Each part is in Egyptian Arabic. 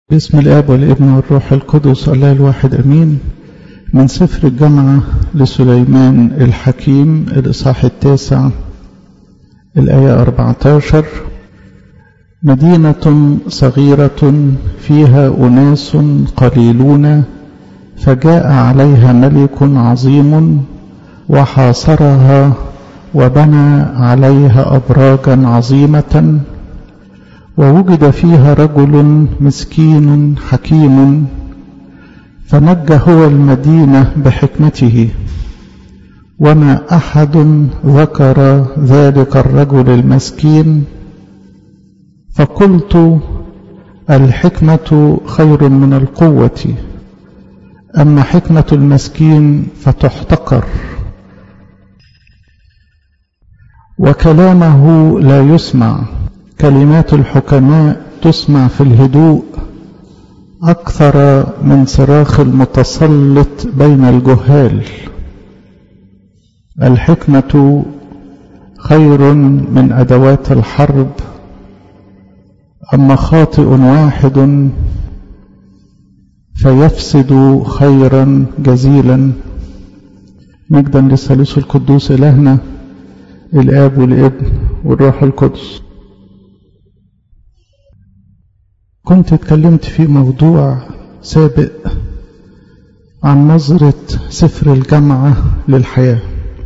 باسم الاب والابن والروح القدس الله الواحد امين من سفر الجامعه لسليمان الحكيم الاصحاح التاسع الايه 14 مدينه صغيره فيها اناس قليلون فجاء عليها ملك عظيم وحاصرها وبنى عليها ابراجا عظيمه ووجد فيها رجل مسكين حكيم فنجى هو المدينه بحكمته وما احد ذكر ذلك الرجل المسكين فقلت الحكمه خير من القوه اما حكمه المسكين فتحتقر وكلامه لا يسمع كلمات الحكماء تسمع في الهدوء اكثر من صراخ المتسلط بين الجهال الحكمه خير من ادوات الحرب اما خاطئ واحد فيفسد خيرا جزيلا مجدا للثالوث القدوس الهنا الاب والابن والروح القدس كنت اتكلمت في موضوع سابق عن نظرة سفر الجامعة للحياة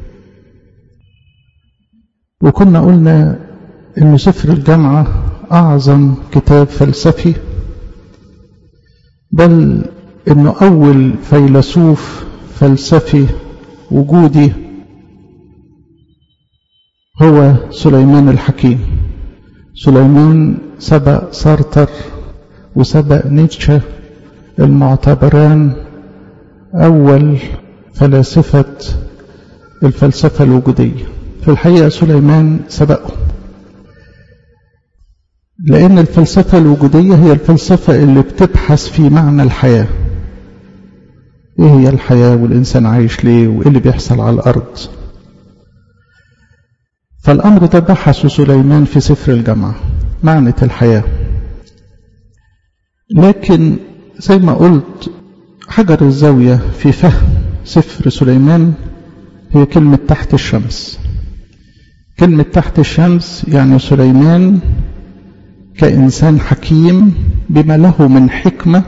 وكنا قلنا ان سفر الجامعة اعظم كتاب فلسفي بل انه اول فيلسوف فلسفي وجودي هو سليمان الحكيم سليمان سبق سارتر وسبق نيتشه المعتبران أول فلاسفة الفلسفة الوجودية في الحقيقة سليمان سبقهم لأن الفلسفة الوجودية هي الفلسفة اللي بتبحث في معنى الحياة إيه هي الحياة والإنسان عايش ليه وإيه اللي بيحصل على الأرض فالأمر ده بحثه سليمان في سفر الجامعة معنى الحياة لكن زي ما قلت حجر الزاوية في فهم سفر سليمان هي كلمة تحت الشمس كلمة تحت الشمس يعني سليمان كإنسان حكيم بما له من حكمة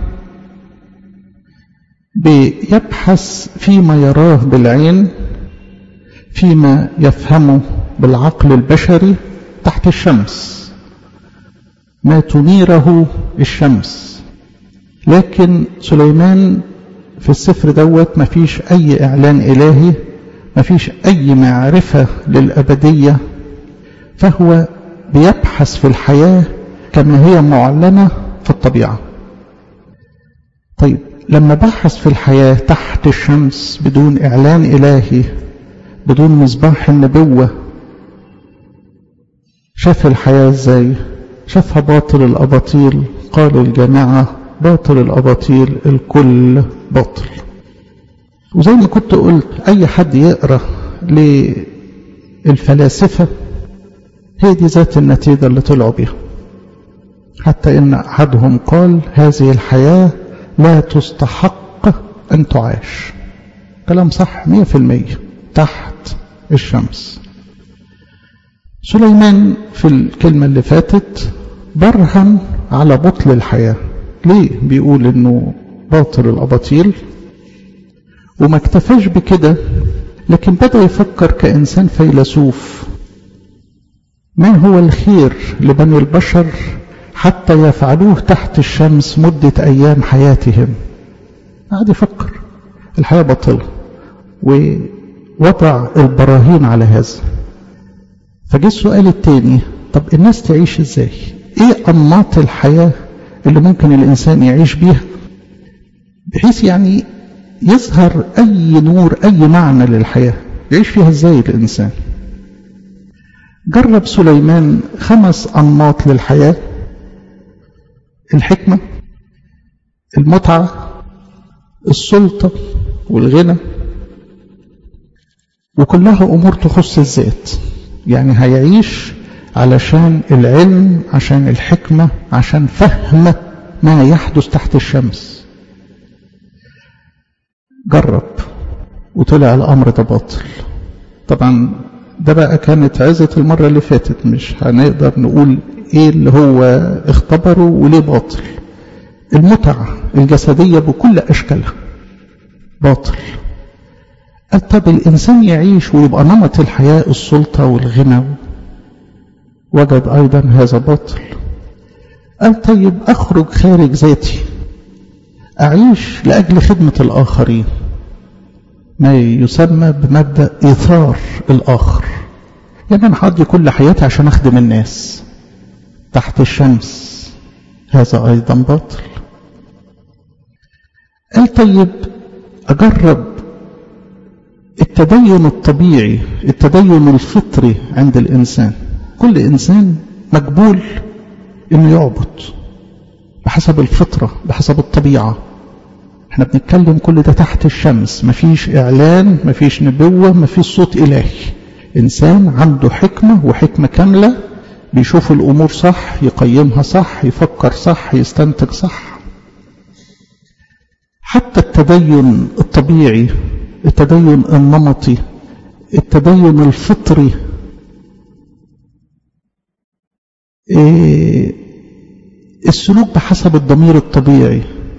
بيبحث فيما يراه بالعين فيما يفهمه بالعقل البشري تحت الشمس ما تنيره الشمس لكن سليمان في السفر دوت ما فيش أي إعلان إلهي ما فيش أي معرفة للأبدية فهو بيبحث في الحياة كما هي معلنة في الطبيعة طيب لما بحث في الحياة تحت الشمس بدون إعلان إلهي بدون مصباح النبوة شاف الحياة ازاي شافها باطل الأباطيل قالوا الجماعة باطل الأباطيل الكل باطل وزي ما كنت قلت أي حد يقرأ للفلاسفة هي دي ذات النتيجة اللي طلعوا بيها حتى إن أحدهم قال هذه الحياة لا تستحق أن تعاش كلام صح مية في المية تحت الشمس سليمان في الكلمة اللي فاتت برهن على بطل الحياة ليه بيقول انه باطل الاباطيل وما اكتفاش بكده لكن بدأ يفكر كإنسان فيلسوف ما هو الخير لبني البشر حتى يفعلوه تحت الشمس مدة أيام حياتهم قعد يفكر الحياة باطلة ووضع البراهين على هذا فجه السؤال التاني طب الناس تعيش ازاي ايه انماط الحياة اللي ممكن الانسان يعيش بيها بحيث يعني يظهر اي نور اي معنى للحياة يعيش فيها ازاي الانسان جرب سليمان خمس انماط للحياة الحكمة المتعة السلطة والغنى وكلها امور تخص الذات يعني هيعيش علشان العلم عشان الحكمة عشان فهم ما يحدث تحت الشمس جرب وطلع الأمر ده باطل طبعا ده بقى كانت عزة المرة اللي فاتت مش هنقدر نقول ايه اللي هو اختبره وليه باطل المتعة الجسدية بكل أشكالها باطل قال طب الإنسان يعيش ويبقى نمط الحياة السلطة والغنى وجد أيضا هذا باطل قال طيب أخرج خارج ذاتي أعيش لأجل خدمة الآخرين ما يسمى بمبدأ إيثار الآخر يعني أنا هقضي كل حياتي عشان أخدم الناس تحت الشمس هذا أيضا باطل قال طيب أجرب التدين الطبيعي التدين الفطري عند الإنسان كل إنسان مقبول إنه يعبد بحسب الفطرة بحسب الطبيعة احنا بنتكلم كل ده تحت الشمس مفيش إعلان مفيش نبوة مفيش صوت إلهي إنسان عنده حكمة وحكمة كاملة بيشوف الأمور صح يقيمها صح يفكر صح يستنتج صح حتى التدين الطبيعي التدين النمطي التدين الفطري إيه السلوك بحسب الضمير الطبيعي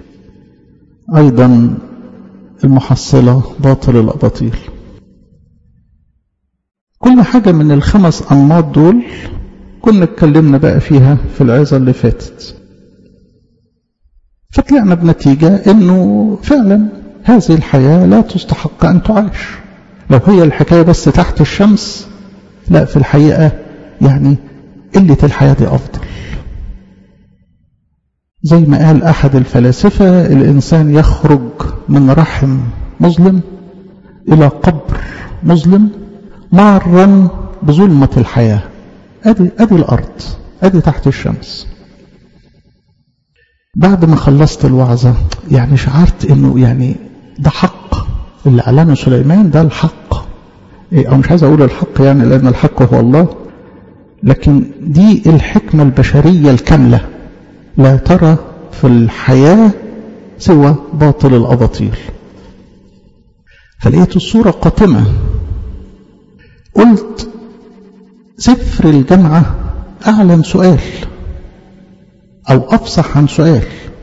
أيضا المحصلة باطل الأباطيل كل حاجة من الخمس أنماط دول كنا اتكلمنا بقى فيها في العظة اللي فاتت فطلعنا بنتيجة انه فعلا هذه الحياة لا تستحق ان تعاش لو هي الحكاية بس تحت الشمس لا في الحقيقة يعني قلة الحياة دي افضل زي ما قال احد الفلاسفة الانسان يخرج من رحم مظلم الى قبر مظلم مارا بظلمة الحياة ادي ادي الارض ادي تحت الشمس بعد ما خلصت الوعظة يعني شعرت انه يعني ده حق اللي اعلنه سليمان ده الحق إيه او مش عايز اقول الحق يعني لان الحق هو الله لكن دي الحكمة البشرية الكاملة لا ترى في الحياة سوى باطل الأباطيل فلقيت الصورة قاتمة قلت سفر الجامعة أعلن سؤال أو أفصح عن سؤال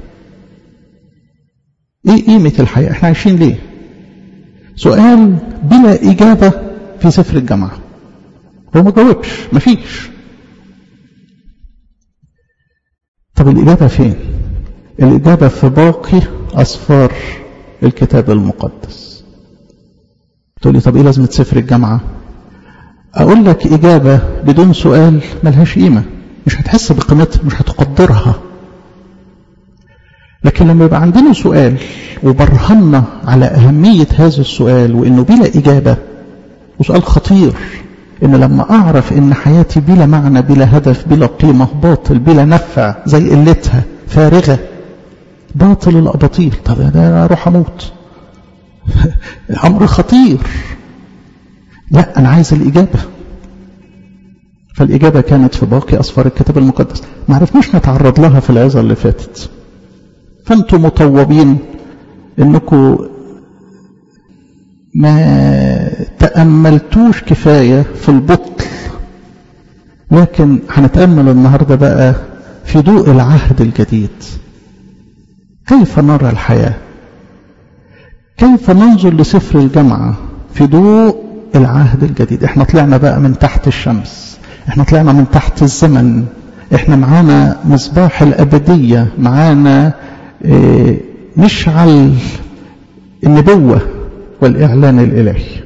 إيه قيمة الحياة إحنا عايشين ليه سؤال بلا إجابة في سفر الجامعة هو ما جاوبش مفيش طب الإجابة فين الإجابة في باقي أصفار الكتاب المقدس تقول لي طب إيه لازمة سفر الجامعة أقول لك إجابة بدون سؤال ملهاش قيمة مش هتحس بقيمتها مش هتقدرها لكن لما يبقى عندنا سؤال وبرهنا على أهمية هذا السؤال وإنه بلا إجابة وسؤال خطير إن لما أعرف إن حياتي بلا معنى بلا هدف بلا قيمة باطل بلا نفع زي قلتها فارغة باطل الأباطيل طب ده أروح أموت أمر خطير لا أنا عايز الإجابة فالإجابة كانت في باقي أصفار الكتاب المقدس ما عرفناش نتعرض لها في العظة اللي فاتت فأنتم مطوبين إنكم ما تأملتوش كفاية في البطل لكن هنتأمل النهاردة بقى في ضوء العهد الجديد كيف نرى الحياة كيف ننظر لسفر الجامعة في ضوء العهد الجديد احنا طلعنا بقى من تحت الشمس احنا طلعنا من تحت الزمن احنا معانا مصباح الأبدية معانا اه مشعل النبوة والإعلان الإلهي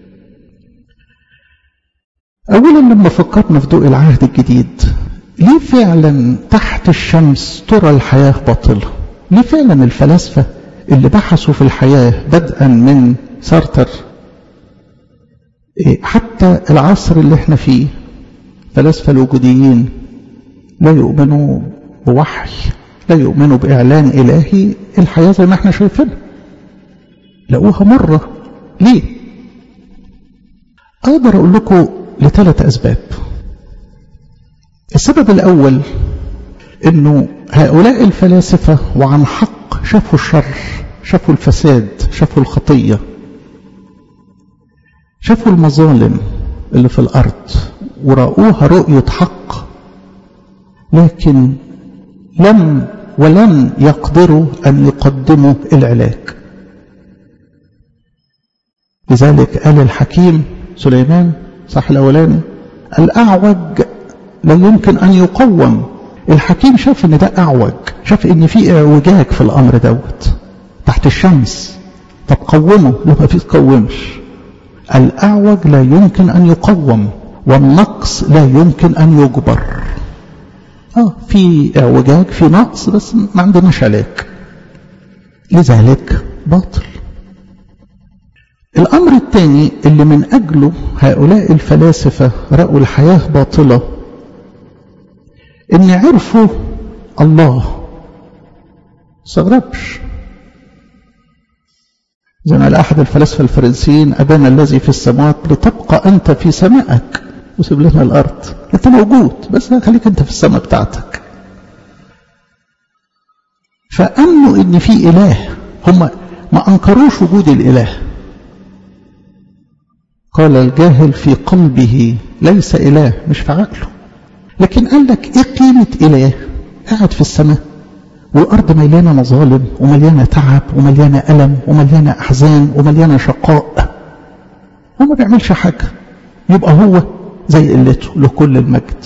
أولا لما فكرنا في ضوء العهد الجديد ليه فعلا تحت الشمس ترى الحياة باطلة ليه فعلا الفلاسفة اللي بحثوا في الحياة بدءا من سارتر حتى العصر اللي احنا فيه فلاسفة الوجوديين لا يؤمنوا بوحي لا يؤمنوا بإعلان إلهي الحياة زي ما احنا شايفينها لقوها مرة ليه أقدر أقول لكم لثلاث أسباب السبب الأول أنه هؤلاء الفلاسفة وعن حق شافوا الشر شافوا الفساد شافوا الخطية شافوا المظالم اللي في الأرض ورأوها رؤية حق لكن لم ولن يقدروا أن يقدموا العلاج لذلك قال الحكيم سليمان صح الأولاني الأعوج لا يمكن أن يقوم الحكيم شاف ان ده أعوج شاف ان في اعوجاج في الأمر دوت تحت الشمس طب قومه لا ما في تقومش الأعوج لا يمكن أن يقوم والنقص لا يمكن أن يجبر اه في اعوجاج في نقص بس ما عندناش علاج لذلك باطل الأمر الثاني اللي من أجله هؤلاء الفلاسفة رأوا الحياة باطلة إن عرفوا الله استغربش زي ما قال أحد الفلاسفة الفرنسيين أبانا الذي في السماوات لتبقى أنت في سمائك وسيب لنا الأرض أنت موجود بس خليك أنت في السماء بتاعتك فأمنوا إن في إله هم ما أنكروش وجود الإله قال الجاهل في قلبه ليس إله مش في عقله لكن قال لك إيه قيمة إله قاعد في السماء والأرض مليانة مظالم ومليانة تعب ومليانة ألم ومليانة أحزان ومليانة شقاء هو ما بيعملش حاجة يبقى هو زي قلته له كل المجد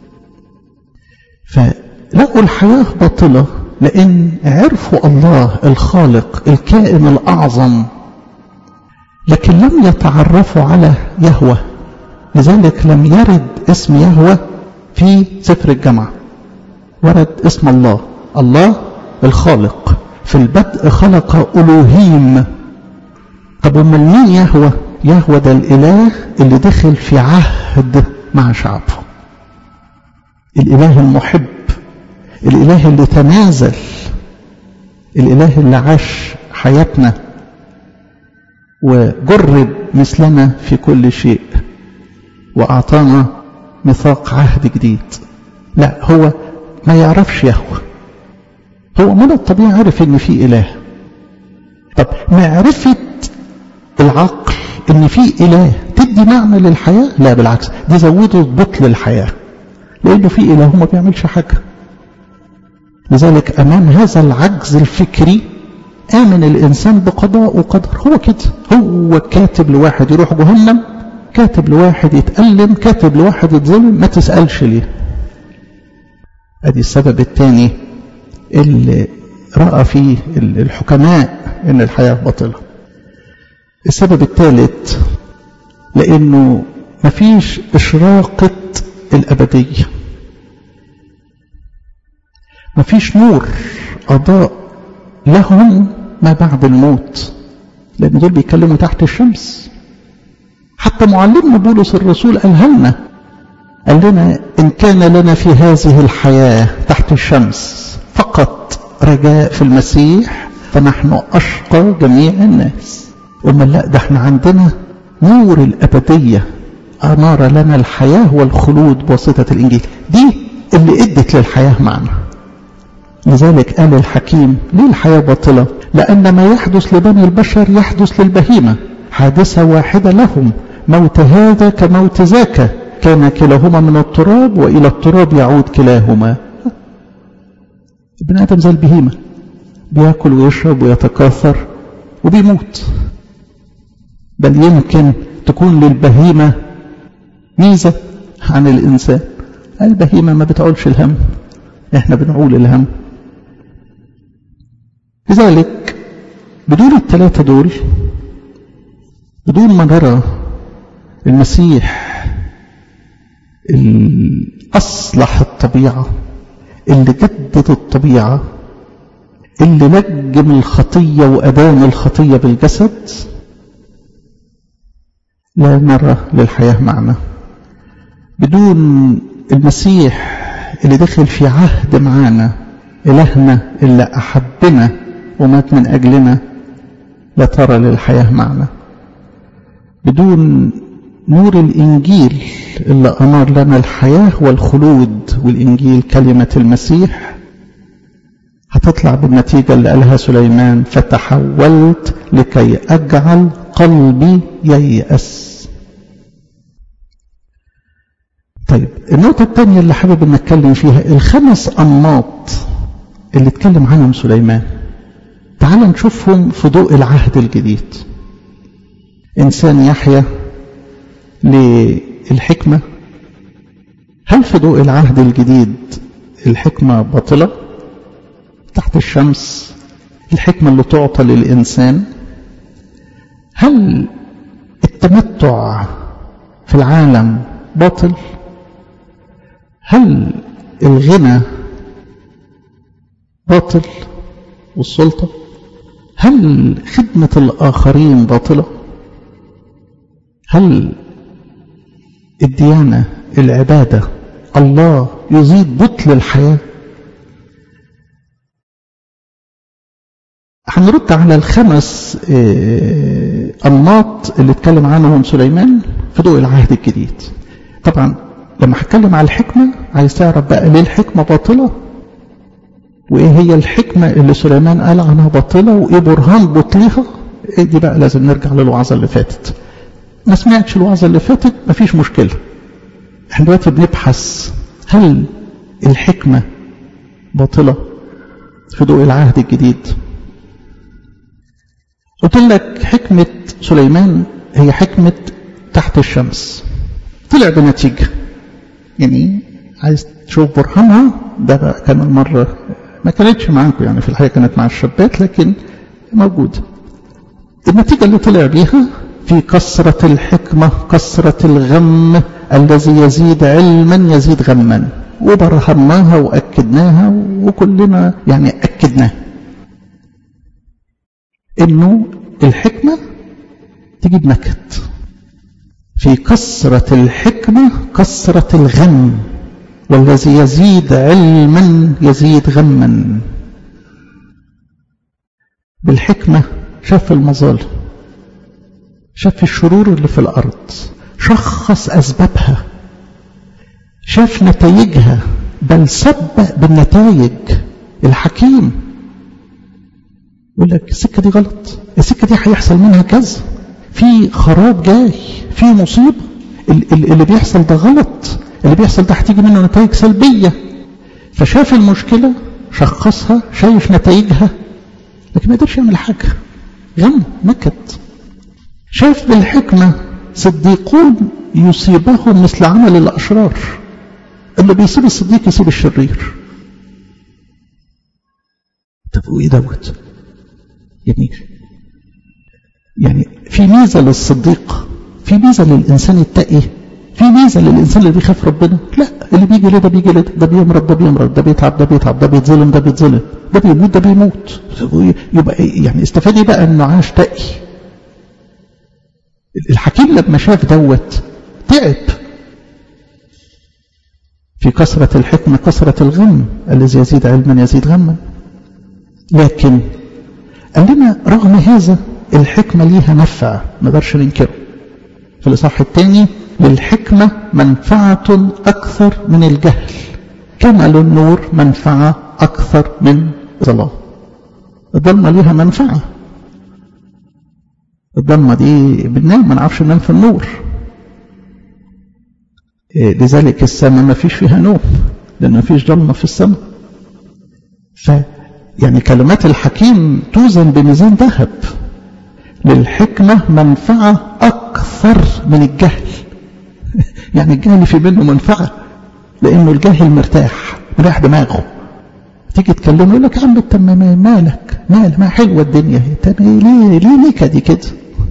فلقوا الحياة باطلة لأن عرفوا الله الخالق الكائن الأعظم لكن لم يتعرفوا على يهوه لذلك لم يرد اسم يهوه في سفر الجامعة ورد اسم الله الله الخالق في البدء خلق ألوهيم طب امال مين يهوه يهوه ده الإله اللي دخل في عهد مع شعبه الإله المحب الإله اللي تنازل الإله اللي عاش حياتنا وجرب مثلنا في كل شيء وأعطانا ميثاق عهد جديد لا هو ما يعرفش يهوه هو من الطبيعي عارف ان في اله طب معرفة العقل ان في اله تدي معنى للحياة لا بالعكس دي زودت بطل الحياة لانه في اله وما بيعملش حاجة لذلك امام هذا العجز الفكري آمن الإنسان بقضاء وقدر هو كده هو كاتب لواحد يروح جهنم كاتب لواحد يتألم كاتب لواحد يتظلم ما تسألش ليه ادي السبب الثاني اللي رأى فيه الحكماء ان الحياة باطلة السبب الثالث لانه مفيش اشراقة الابدية مفيش نور اضاء لهم ما بعد الموت لان دول بيتكلموا تحت الشمس حتى معلمنا بولس الرسول قالها لنا قال لنا إن كان لنا في هذه الحياة تحت الشمس فقط رجاء في المسيح فنحن أشقى جميع الناس أما لا ده احنا عندنا نور الأبدية أنار لنا الحياة والخلود بواسطة الإنجيل دي اللي ادت للحياة معنى لذلك قال الحكيم ليه الحياة باطلة لأن ما يحدث لبني البشر يحدث للبهيمة حادثة واحدة لهم موت هذا كموت ذاك كان كلاهما من التراب وإلى التراب يعود كلاهما ابن آدم زي البهيمة بياكل ويشرب ويتكاثر وبيموت بل يمكن تكون للبهيمة ميزة عن الإنسان البهيمة ما بتعولش الهم احنا بنعول الهم لذلك بدون الثلاثة دول بدون ما نرى المسيح اللي أصلح الطبيعة اللي جدد الطبيعة اللي نجم الخطية وأدان الخطية بالجسد لا نرى للحياة معنى بدون المسيح اللي دخل في عهد معانا إلهنا اللي أحبنا ومات من أجلنا لا ترى للحياة معنى بدون نور الإنجيل اللي أنار لنا الحياة والخلود والإنجيل كلمة المسيح هتطلع بالنتيجة اللي قالها سليمان فتحولت لكي أجعل قلبي ييأس طيب النقطة الثانية اللي حابب ان اتكلم فيها الخمس أنماط اللي اتكلم عنهم سليمان تعال نشوفهم في ضوء العهد الجديد إنسان يحيا للحكمة هل في ضوء العهد الجديد الحكمة باطلة تحت الشمس الحكمة اللي تعطى للإنسان هل التمتع في العالم باطل هل الغنى باطل والسلطة هل خدمة الآخرين باطلة هل الديانة العبادة الله يزيد بطل الحياة هنرد على الخمس أنماط اللي اتكلم عنهم سليمان في ضوء العهد الجديد طبعا لما هتكلم على الحكمة عايز تعرف بقى ليه الحكمة باطلة وإيه هي الحكمة اللي سليمان قال عنها باطلة وإيه برهان بطلها إيه دي بقى لازم نرجع للوعظة اللي فاتت ما سمعتش الوعظة اللي فاتت مفيش مشكلة احنا دلوقتي بنبحث هل الحكمة باطلة في ضوء العهد الجديد قلت لك حكمة سليمان هي حكمة تحت الشمس طلع بنتيجة يعني عايز تشوف برهانها ده بقى كان المرة ما كانتش معاكم يعني في الحقيقة كانت مع الشابات لكن موجودة النتيجة اللي طلع بيها في كثرة الحكمة كثرة الغم الذي يزيد علما يزيد غما وبرهناها وأكدناها وكلنا يعني أكدناها إنه الحكمة تجيب نكد في كثرة الحكمة كثرة الغم والذي يزيد علما يزيد غما بالحكمة شاف المظالم شاف الشرور اللي في الأرض شخص أسبابها شاف نتائجها بل سبق بالنتائج الحكيم يقول لك السكة دي غلط السكة دي هيحصل منها كذا في خراب جاي في مصيبة اللي بيحصل ده غلط اللي بيحصل ده هتيجي منه نتائج سلبية فشاف المشكلة شخصها شايف نتائجها لكن ما قدرش يعمل حاجة غم نكد شاف بالحكمة صديقون يصيبهم مثل عمل الأشرار اللي بيصيب الصديق يصيب الشرير طب وإيه دوت يعني يعني في ميزة للصديق في ميزة للإنسان التقي في ميزة للإنسان اللي بيخاف ربنا لا اللي بيجي ليه ده بيجي ليه ده بيمرض ده بيمرض ده بيتعب ده بيتعب ده بيتظلم ده بيتظلم ده بيموت ده بيموت يبقى يعني استفادي بقى انه عاش تقي الحكيم لما شاف دوت تعب في كثرة الحكمة كثرة الغم الذي يزيد علما يزيد غما لكن قال لنا رغم هذا الحكمة ليها نفع ما نقدرش ننكره في الإصحاح الثاني للحكمة منفعة أكثر من الجهل كما للنور منفعة أكثر من الظلام الضلمة ليها منفعة الضلمة دي بننام ما نعرفش ننام في النور إيه لذلك السماء ما فيش فيها نوم لأن ما فيش ضلمة في السماء ف يعني كلمات الحكيم توزن بميزان ذهب للحكمة منفعة أكثر من الجهل يعني الجهل في منه منفعة لأنه الجاهل مرتاح مريح دماغه تيجي تكلمه يقول لك يا عم انت مالك مال ما حلوه الدنيا انت ليه ليه ليه كده كده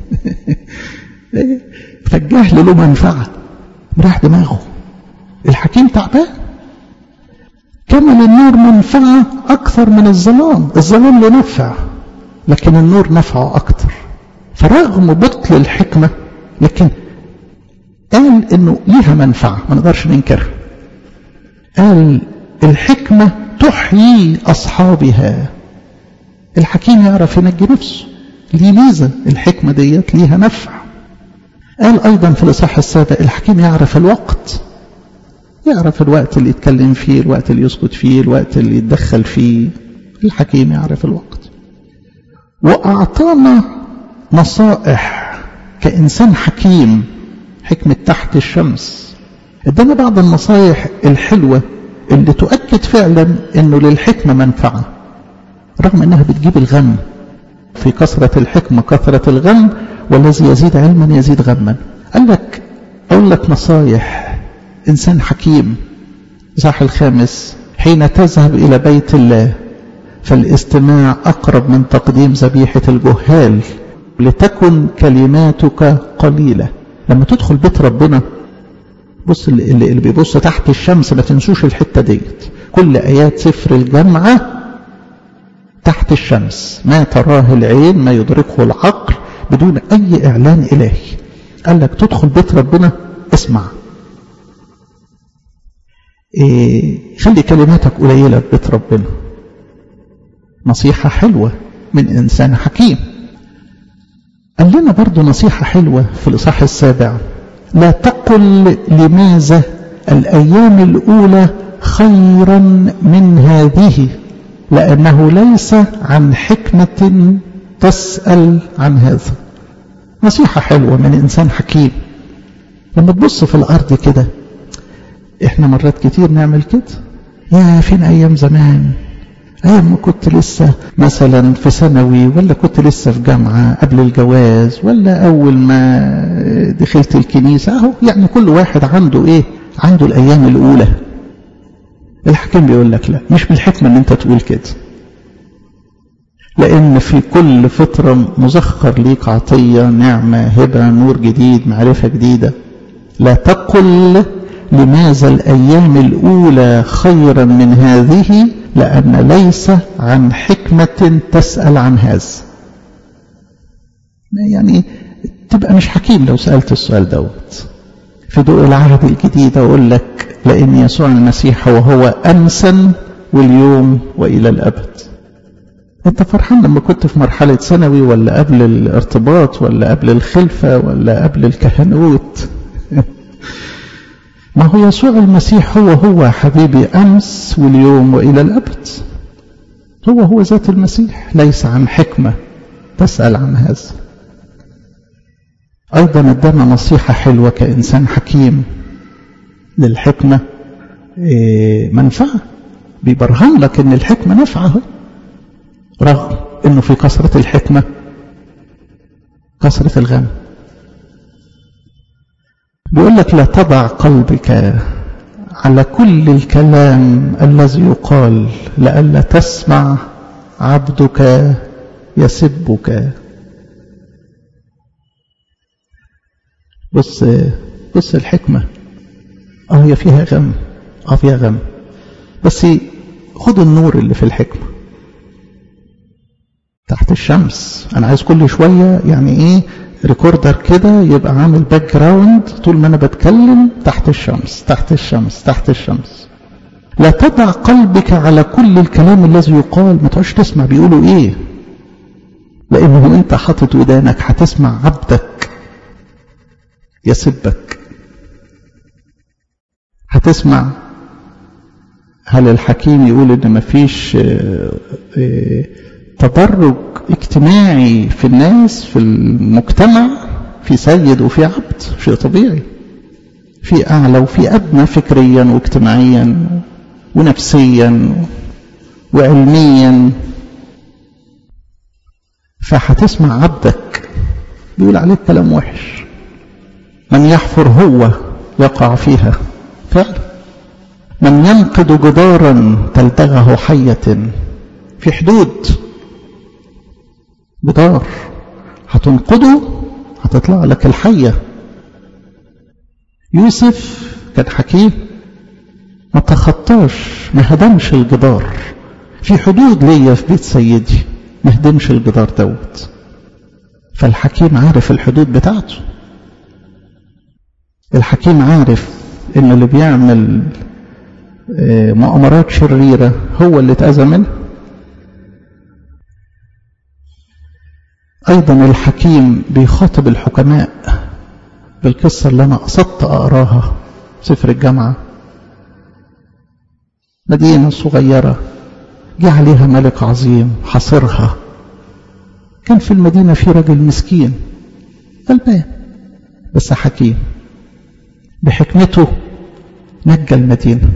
فالجهل له منفعه مريح دماغه الحكيم تعبان كما للنور منفعه اكثر من الظلام الظلام له نفع لكن النور نفعه اكثر فرغم بطل الحكمه لكن قال انه ليها منفعه ما نقدرش ننكرها قال الحكمه تحيي أصحابها الحكيم يعرف ينجي نفسه ليه ميزة الحكمة ديت ليها نفع قال أيضا في الإصحاح السابق الحكيم يعرف الوقت يعرف الوقت اللي يتكلم فيه الوقت اللي يسكت فيه الوقت اللي يتدخل فيه الحكيم يعرف الوقت وأعطانا نصائح كإنسان حكيم حكمة تحت الشمس ادانا بعض النصائح الحلوة اللي تؤكد فعلا انه للحكمة منفعة رغم انها بتجيب الغم في كثرة الحكمة كثرة الغم والذي يزيد علما يزيد غما قال لك اقول لك نصايح انسان حكيم صح الخامس حين تذهب الى بيت الله فالاستماع اقرب من تقديم ذبيحة الجهال لتكن كلماتك قليلة لما تدخل بيت ربنا بص اللي, اللي بيبص تحت الشمس ما تنسوش الحتة ديت كل آيات سفر الجامعة تحت الشمس ما تراه العين ما يدركه العقل بدون أي إعلان إلهي قال لك تدخل بيت ربنا اسمع إيه خلي كلماتك قليلة في بيت ربنا نصيحة حلوة من إنسان حكيم قال لنا برضو نصيحة حلوة في الإصحاح السابع لا تقل لماذا الأيام الأولى خيرا من هذه لأنه ليس عن حكمة تسأل عن هذا نصيحة حلوة من إنسان حكيم لما تبص في الأرض كده إحنا مرات كتير نعمل كده يا فين أيام زمان أيام ما كنت لسه مثلا في ثانوي ولا كنت لسه في جامعة قبل الجواز ولا أول ما دخلت الكنيسة أهو يعني كل واحد عنده إيه عنده الأيام الأولى الحكيم بيقول لك لا مش من الحكمة إن أنت تقول كده لأن في كل فترة مزخر ليك عطية نعمة هبة نور جديد معرفة جديدة لا تقل لماذا الأيام الأولى خيرا من هذه لأن ليس عن حكمة تسأل عن هذا يعني تبقى مش حكيم لو سألت السؤال دوت في ضوء العهد الجديد أقول لك لأن يسوع المسيح وهو أمسا واليوم وإلى الأبد أنت فرحان لما كنت في مرحلة ثانوي ولا قبل الارتباط ولا قبل الخلفة ولا قبل الكهنوت ما هو يسوع المسيح هو هو حبيبي أمس واليوم وإلى الأبد هو هو ذات المسيح ليس عن حكمة تسأل عن هذا أيضا ادانا نصيحة حلوة كإنسان حكيم للحكمة منفعة بيبرهن لك ان الحكمة نفعه رغم انه في كثرة الحكمة كثرة الغم بيقول لك لا تضع قلبك على كل الكلام الذي يقال لئلا تسمع عبدك يسبك بص بص الحكمة اه هي فيها غم اه فيها غم بس خد النور اللي في الحكمة تحت الشمس انا عايز كل شوية يعني ايه ريكوردر كده يبقى عامل باك جراوند طول ما انا بتكلم تحت الشمس تحت الشمس تحت الشمس لا تضع قلبك على كل الكلام الذي يقال ما تقعدش تسمع بيقولوا ايه لانه انت حاطط ودانك هتسمع عبدك يسبك هتسمع هل الحكيم يقول ان مفيش تدرج اجتماعي في الناس في المجتمع في سيد وفي عبد شيء طبيعي في اعلى وفي ادنى فكريا واجتماعيا ونفسيا وعلميا فهتسمع عبدك بيقول عليك كلام وحش من يحفر هو يقع فيها فعلا من ينقض جدارا تلدغه حية في حدود جدار هتنقضه هتطلع لك الحية يوسف كان حكيم ما تخطاش ما هدمش الجدار في حدود ليا في بيت سيدي ما هدمش الجدار دوت فالحكيم عارف الحدود بتاعته الحكيم عارف ان اللي بيعمل مؤامرات شريرة هو اللي اتأذى منها أيضا الحكيم بيخاطب الحكماء بالقصة اللي أنا قصدت أقراها سفر الجامعة مدينة صغيرة جه عليها ملك عظيم حاصرها كان في المدينة في راجل مسكين غلبان بس حكيم بحكمته نجى المدينة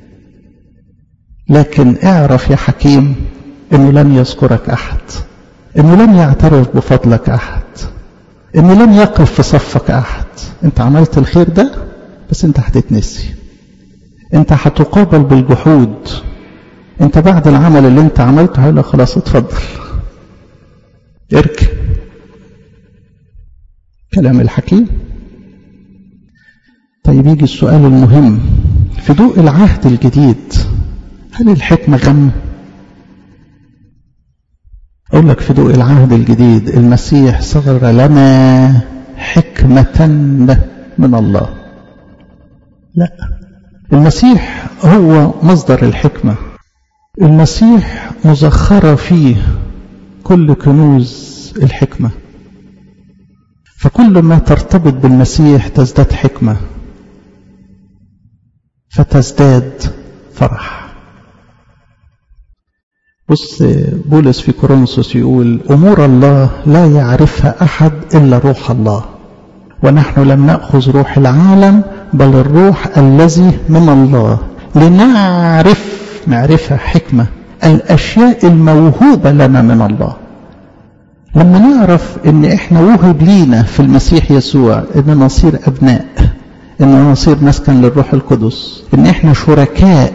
لكن اعرف يا حكيم انه لن يذكرك احد انه لن يعترف بفضلك احد انه لن يقف في صفك احد انت عملت الخير ده بس انت هتتنسي انت هتقابل بالجحود انت بعد العمل اللي انت عملته هيقول خلاص اتفضل اركن كلام الحكيم طيب يجي السؤال المهم في ضوء العهد الجديد هل الحكمة غم أقول لك في ضوء العهد الجديد المسيح صغر لنا حكمة من الله لا المسيح هو مصدر الحكمة المسيح مزخرة فيه كل كنوز الحكمة فكل ما ترتبط بالمسيح تزداد حكمة فتزداد فرح بص بولس في كورنثوس يقول أمور الله لا يعرفها أحد إلا روح الله ونحن لم نأخذ روح العالم بل الروح الذي من الله لنعرف معرفة حكمة الأشياء الموهوبة لنا من الله لما نعرف ان احنا وهب لينا في المسيح يسوع ان نصير ابناء ان نصير مسكن للروح القدس ان احنا شركاء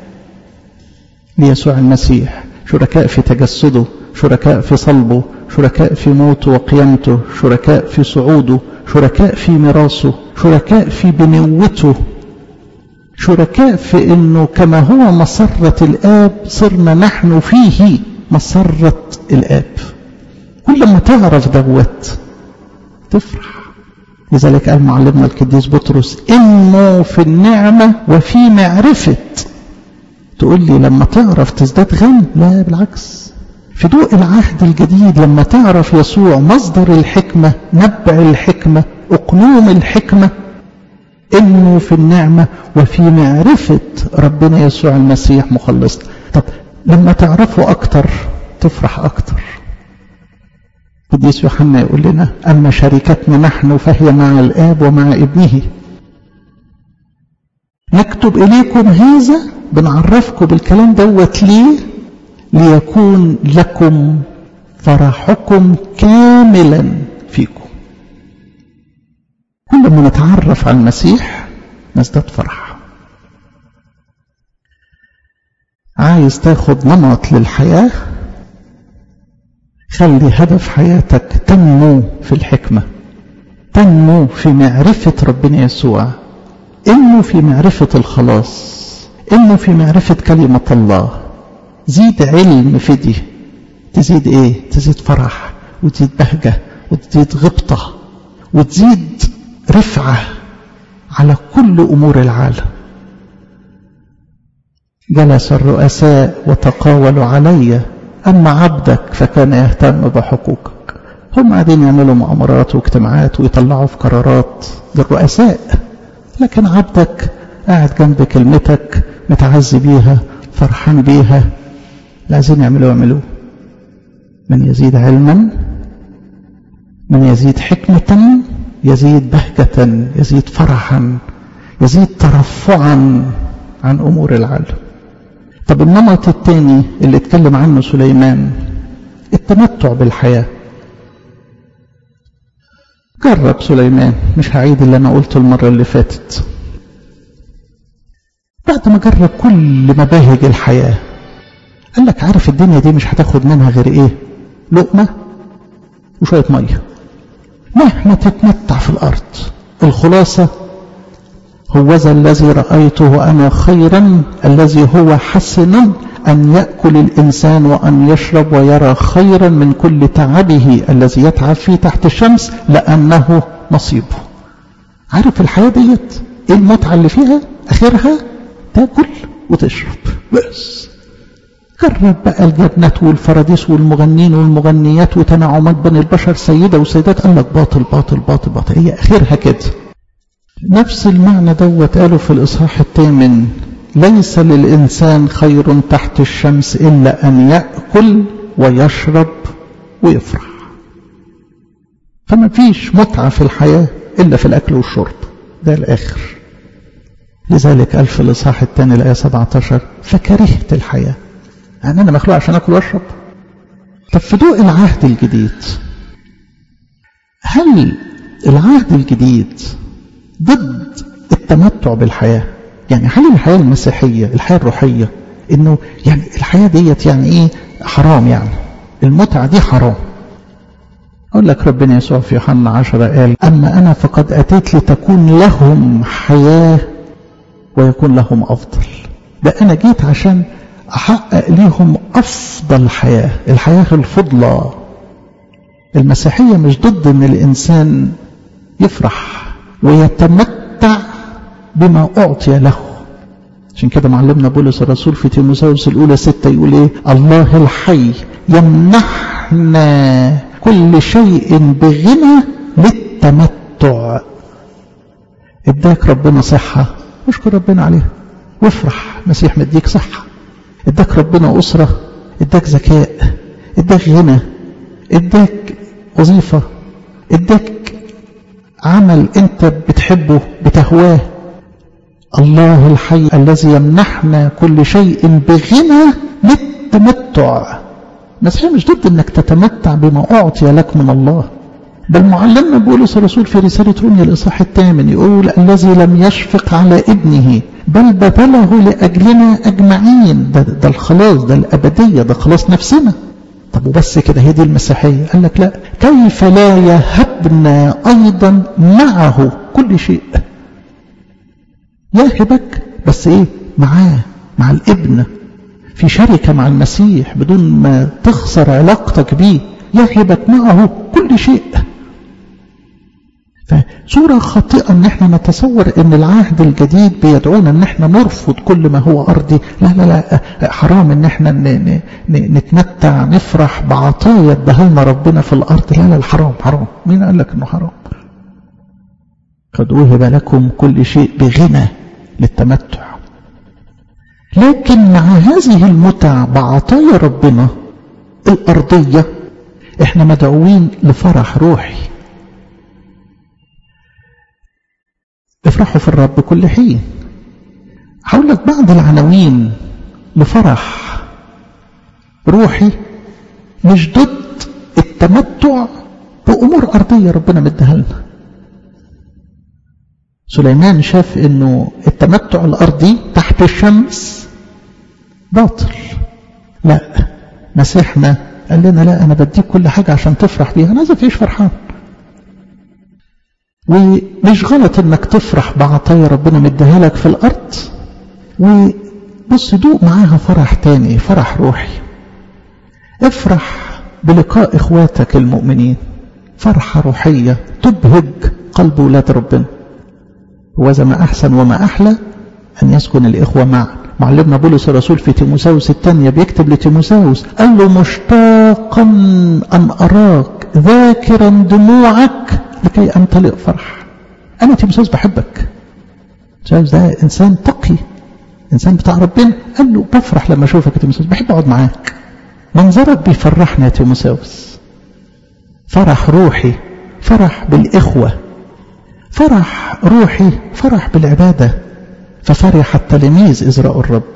ليسوع المسيح شركاء في تجسده شركاء في صلبه شركاء في موته وقيامته شركاء في صعوده شركاء في ميراثه شركاء في بنوته شركاء في انه كما هو مسرة الاب صرنا نحن فيه مسرة الاب كل ما تعرف دوت تفرح لذلك قال معلمنا القديس بطرس انه في النعمة وفي معرفة تقول لي لما تعرف تزداد غم لا بالعكس في ضوء العهد الجديد لما تعرف يسوع مصدر الحكمة نبع الحكمة أقنوم الحكمة إنه في النعمة وفي معرفة ربنا يسوع المسيح مخلصنا طب لما تعرفه أكتر تفرح أكتر قديس يوحنا يقول لنا أما شركتنا نحن فهي مع الآب ومع ابنه نكتب إليكم هذا بنعرفكم بالكلام دوت ليه ليكون لكم فرحكم كاملا فيكم كل ما نتعرف على المسيح نزداد فرح عايز تاخد نمط للحياة خلي هدف حياتك تنمو في الحكمة تنمو في معرفة ربنا يسوع انه في معرفة الخلاص انه في معرفة كلمة الله زيد علم في دي تزيد ايه تزيد فرح وتزيد بهجة وتزيد غبطة وتزيد رفعة على كل امور العالم جلس الرؤساء وتقاولوا علي اما عبدك فكان يهتم بحقوقك هم قاعدين يعملوا مؤامرات واجتماعات ويطلعوا في قرارات للرؤساء لكن عبدك قاعد جنب كلمتك متعزي بيها فرحان بيها لا عايزين يعملوا يعملوه من يزيد علما من يزيد حكمة يزيد بهجة يزيد فرحا يزيد ترفعا عن أمور العالم طب النمط الثاني اللي اتكلم عنه سليمان التمتع بالحياة جرب سليمان مش هعيد اللي أنا قلته المرة اللي فاتت بعد ما جرب كل مباهج الحياة قال لك عارف الدنيا دي مش هتاخد منها غير ايه لقمة وشوية مية مهما تتمتع في الأرض الخلاصة هو ذا الذي رأيته أنا خيرا الذي هو حسن أن يأكل الإنسان وأن يشرب ويرى خيرا من كل تعبه الذي يتعب فيه تحت الشمس لأنه نصيبه عارف الحياة ديت ايه المتعة اللي فيها اخرها تاكل وتشرب بس جرب بقى الجنات والفراديس والمغنين والمغنيات وتنعمات بين البشر سيدة وسيدات قال لك باطل باطل باطل باطل هي اخرها كده نفس المعنى دوت قالوا في الاصحاح الثامن ليس للإنسان خير تحت الشمس إلا أن يأكل ويشرب ويفرح فما فيش متعة في الحياة إلا في الأكل والشرب ده الآخر لذلك قال في الإصحاح الثاني الآية 17 فكرهت الحياة يعني أنا مخلوق عشان أكل وأشرب طب في ضوء العهد الجديد هل العهد الجديد ضد التمتع بالحياة يعني هل الحياة المسيحية الحياة الروحية انه يعني الحياة ديت يعني ايه حرام يعني المتعة دي حرام أقول لك ربنا يسوع في يوحنا عشرة قال أما أنا فقد أتيت لتكون لهم حياة ويكون لهم أفضل ده أنا جيت عشان أحقق ليهم أفضل حياة الحياة الفضلى المسيحية مش ضد أن الإنسان يفرح ويتمتع بما أعطي له عشان كده معلمنا بولس الرسول في تيموثاوس الأولى ستة يقول إيه الله الحي يمنحنا كل شيء بغنى للتمتع اداك ربنا صحة اشكر ربنا عليها وافرح مسيح مديك صحة اداك ربنا أسرة اداك ذكاء اداك غنى اداك وظيفة اداك عمل انت بتحبه بتهواه الله الحي الذي يمنحنا كل شيء بغنى للتمتع المسيحية مش ضد انك تتمتع بما اعطي لك من الله بل معلمنا بولس الرسول في رسالة روميا الإصحاح الثامن يقول الذي لم يشفق على ابنه بل بذله لأجلنا أجمعين ده, ده الخلاص ده الأبدية ده خلاص نفسنا طب وبس كده هي دي المسيحية قال لك لا كيف لا يهبنا أيضا معه كل شيء يهبك بس ايه معاه مع الابن في شركة مع المسيح بدون ما تخسر علاقتك بيه يهبك معه كل شيء فصورة خاطئة ان احنا نتصور ان العهد الجديد بيدعونا ان احنا نرفض كل ما هو ارضي لا لا لا حرام ان احنا نتمتع نفرح بعطايا ادهلنا ربنا في الارض لا لا حرام حرام مين قال لك انه حرام قد وهب لكم كل شيء بغنى للتمتع لكن مع هذه المتع بعطايا ربنا الأرضية احنا مدعوين لفرح روحي افرحوا في الرب كل حين هقول لك بعض العناوين لفرح روحي مش ضد التمتع بأمور أرضية ربنا مديها لنا سليمان شاف انه التمتع الارضي تحت الشمس باطل لا مسيحنا قال لنا لا انا بديك كل حاجة عشان تفرح بيها انا عايزك تعيش فرحان ومش غلط انك تفرح بعطايا ربنا مديها لك في الارض وبص دوق معاها فرح تاني فرح روحي افرح بلقاء اخواتك المؤمنين فرحة روحية تبهج قلب ولاد ربنا وذا ما أحسن وما أحلى أن يسكن الإخوة معا معلمنا بولس الرسول في تيموساوس الثانية بيكتب لتيموساوس قال له مشتاقا أن أراك ذاكرا دموعك لكي أمتلئ فرح أنا تيموساوس بحبك تيموساوس ده إنسان تقي إنسان بتاع ربنا قال له بفرح لما أشوفك يا تيموساوس بحب أقعد معاك منظرك بيفرحنا يا تيموساوس فرح روحي فرح بالإخوة فرح روحي فرح بالعبادة ففرح التلاميذ إذ رأوا الرب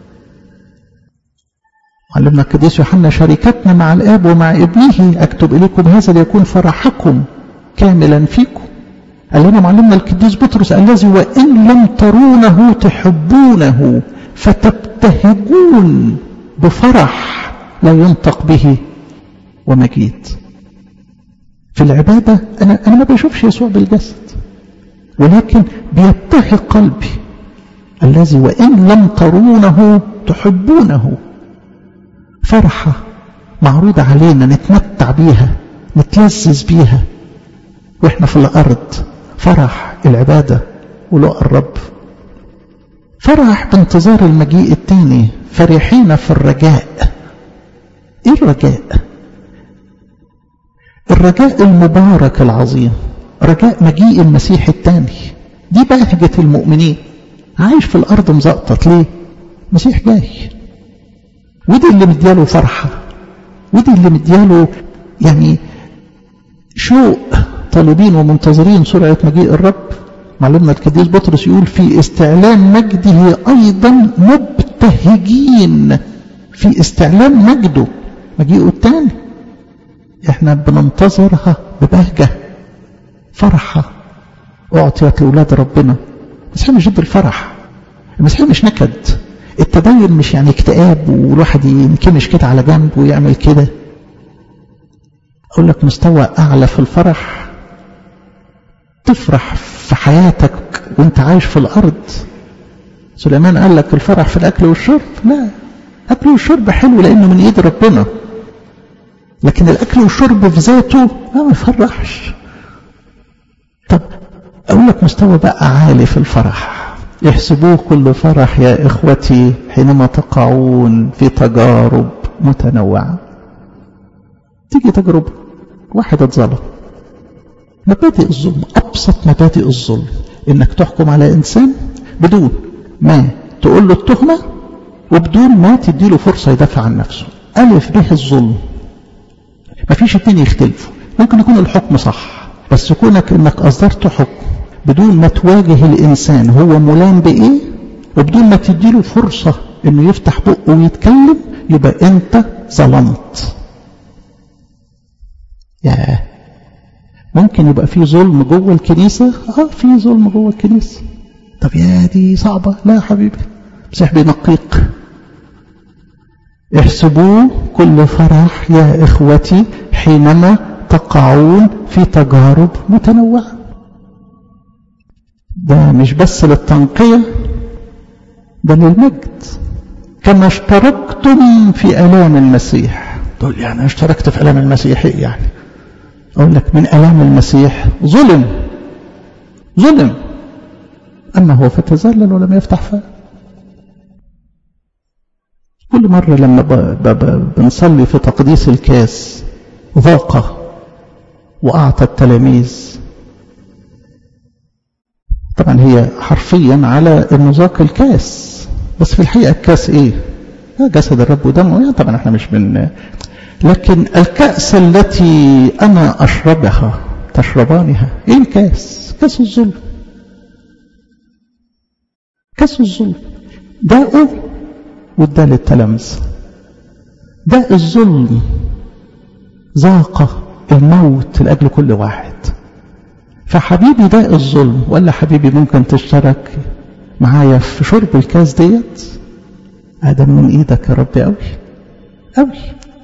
علمنا القديس يوحنا شركتنا مع الآب ومع ابنه أكتب إليكم هذا ليكون فرحكم كاملا فيكم قال لنا معلمنا القديس بطرس الذي وإن لم ترونه تحبونه فتبتهجون بفرح لا ينطق به ومجيد في العبادة أنا, أنا ما بشوفش يسوع بالجسد ولكن بيبتهج قلبي الذي وإن لم ترونه تحبونه فرحة معروضة علينا نتمتع بيها نتلذذ بيها وإحنا في الأرض فرح العبادة ولقى الرب فرح بانتظار المجيء التاني فرحين في الرجاء ايه الرجاء الرجاء المبارك العظيم رجاء مجيء المسيح الثاني دي بهجة المؤمنين عايش في الأرض مزقطط ليه مسيح جاي ودي اللي مدياله فرحة ودي اللي مدياله يعني شوق طالبين ومنتظرين سرعة مجيء الرب معلمنا القديس بطرس يقول في استعلان مجده أيضا مبتهجين في استعلان مجده مجيئه الثاني احنا بننتظرها ببهجة فرحة أعطيت لأولاد ربنا المسيح مش ضد الفرح المسيح مش نكد التدين مش يعني اكتئاب والواحد ينكمش كده على جنب ويعمل كده أقول لك مستوى أعلى في الفرح تفرح في حياتك وانت عايش في الأرض سليمان قال لك الفرح في الأكل والشرب لا الأكل والشرب حلو لأنه من إيد ربنا لكن الأكل والشرب في ذاته لا ما يفرحش طب أقول لك مستوى بقى عالي في الفرح احسبوه كل فرح يا إخوتي حينما تقعون في تجارب متنوعة تيجي تجربة واحد اتظلم مبادئ الظلم أبسط مبادئ الظلم إنك تحكم على إنسان بدون ما تقول له التهمة وبدون ما تديله فرصة يدافع عن نفسه ألف به الظلم مفيش اتنين يختلفوا ممكن يكون الحكم صح بس كونك انك اصدرت حكم بدون ما تواجه الانسان هو ملام بايه وبدون ما تديله فرصة انه يفتح بقه ويتكلم يبقى انت ظلمت يا ممكن يبقى في ظلم جوه الكنيسة اه في ظلم جوه الكنيسة طب يا دي صعبة لا يا حبيبي مسيح بينقيق احسبوه كل فرح يا إخوتي حينما تقعون في تجارب متنوعة ده مش بس للتنقية ده للمجد كما اشتركتم في ألام المسيح تقول يعني اشتركت في ألام المسيح إيه يعني أقول لك من ألام المسيح ظلم ظلم أما هو فتذلل ولم يفتح فاه كل مرة لما ب... ب... ب... بنصلي في تقديس الكاس ذاق وأعطى التلاميذ طبعا هي حرفيا على انه ذاق الكاس بس في الحقيقة الكاس ايه جسد الرب ودمه يعني طبعا احنا مش من لكن الكأس التي أنا أشربها تشربانها ايه الكاس كاس الظلم كاس الظلم داءه واداه للتلامذة ده الظلم ذاق الموت لأجل كل واحد فحبيبي ده الظلم ولا حبيبي ممكن تشترك معايا في شرب الكاس ديت ادم من ايدك يا رب قوي قوي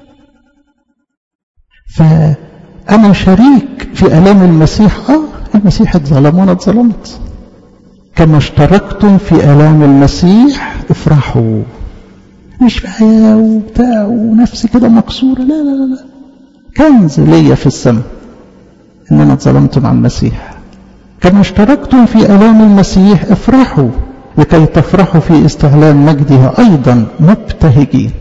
فانا شريك في الام المسيح اه المسيح اتظلم وانا اتظلمت كما اشتركتم في الام المسيح افرحوا مش بقى يا وبتاع ونفسي كده مكسوره لا لا لا لا كنز ليا في السماء ان انا اتظلمت مع المسيح كما اشتركتم في الام المسيح افرحوا لكي تفرحوا في استعلان مجدها ايضا مبتهجين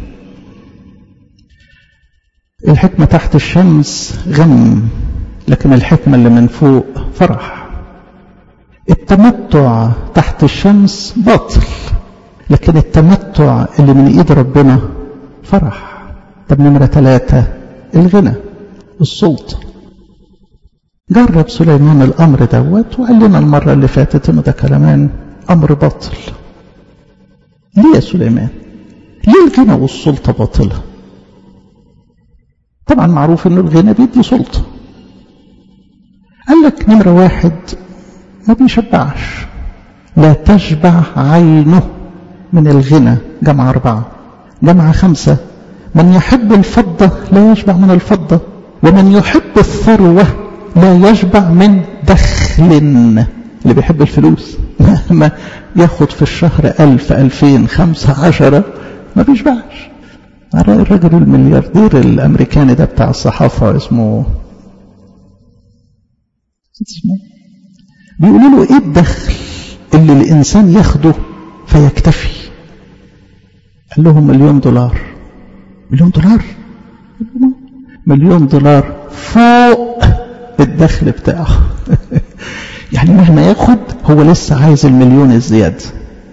الحكمه تحت الشمس غم لكن الحكمه اللي من فوق فرح التمتع تحت الشمس باطل لكن التمتع اللي من ايد ربنا فرح طب نمره ثلاثه الغنى السلطه جرب سليمان الأمر دوت وقال لنا المرة اللي فاتت إنه ده كلمان أمر باطل ليه يا سليمان ليه الغنى والسلطة باطلة طبعا معروف إنه الغنى بيدي سلطة قال لك نمرة واحد ما بيشبعش لا تشبع عينه من الغنى جمع أربعة جمع خمسة من يحب الفضة لا يشبع من الفضة ومن يحب الثروة لا يشبع من دخل اللي بيحب الفلوس مهما ياخد في الشهر ألف ألفين خمسة عشرة ما بيشبعش الراجل الملياردير الأمريكاني ده بتاع الصحافة اسمه اسمه بيقولوا له ايه الدخل اللي الإنسان ياخده فيكتفي قال لهم مليون دولار مليون دولار مليون دولار فوق الدخل بتاعه يعني مهما ياخد هو لسه عايز المليون الزيادة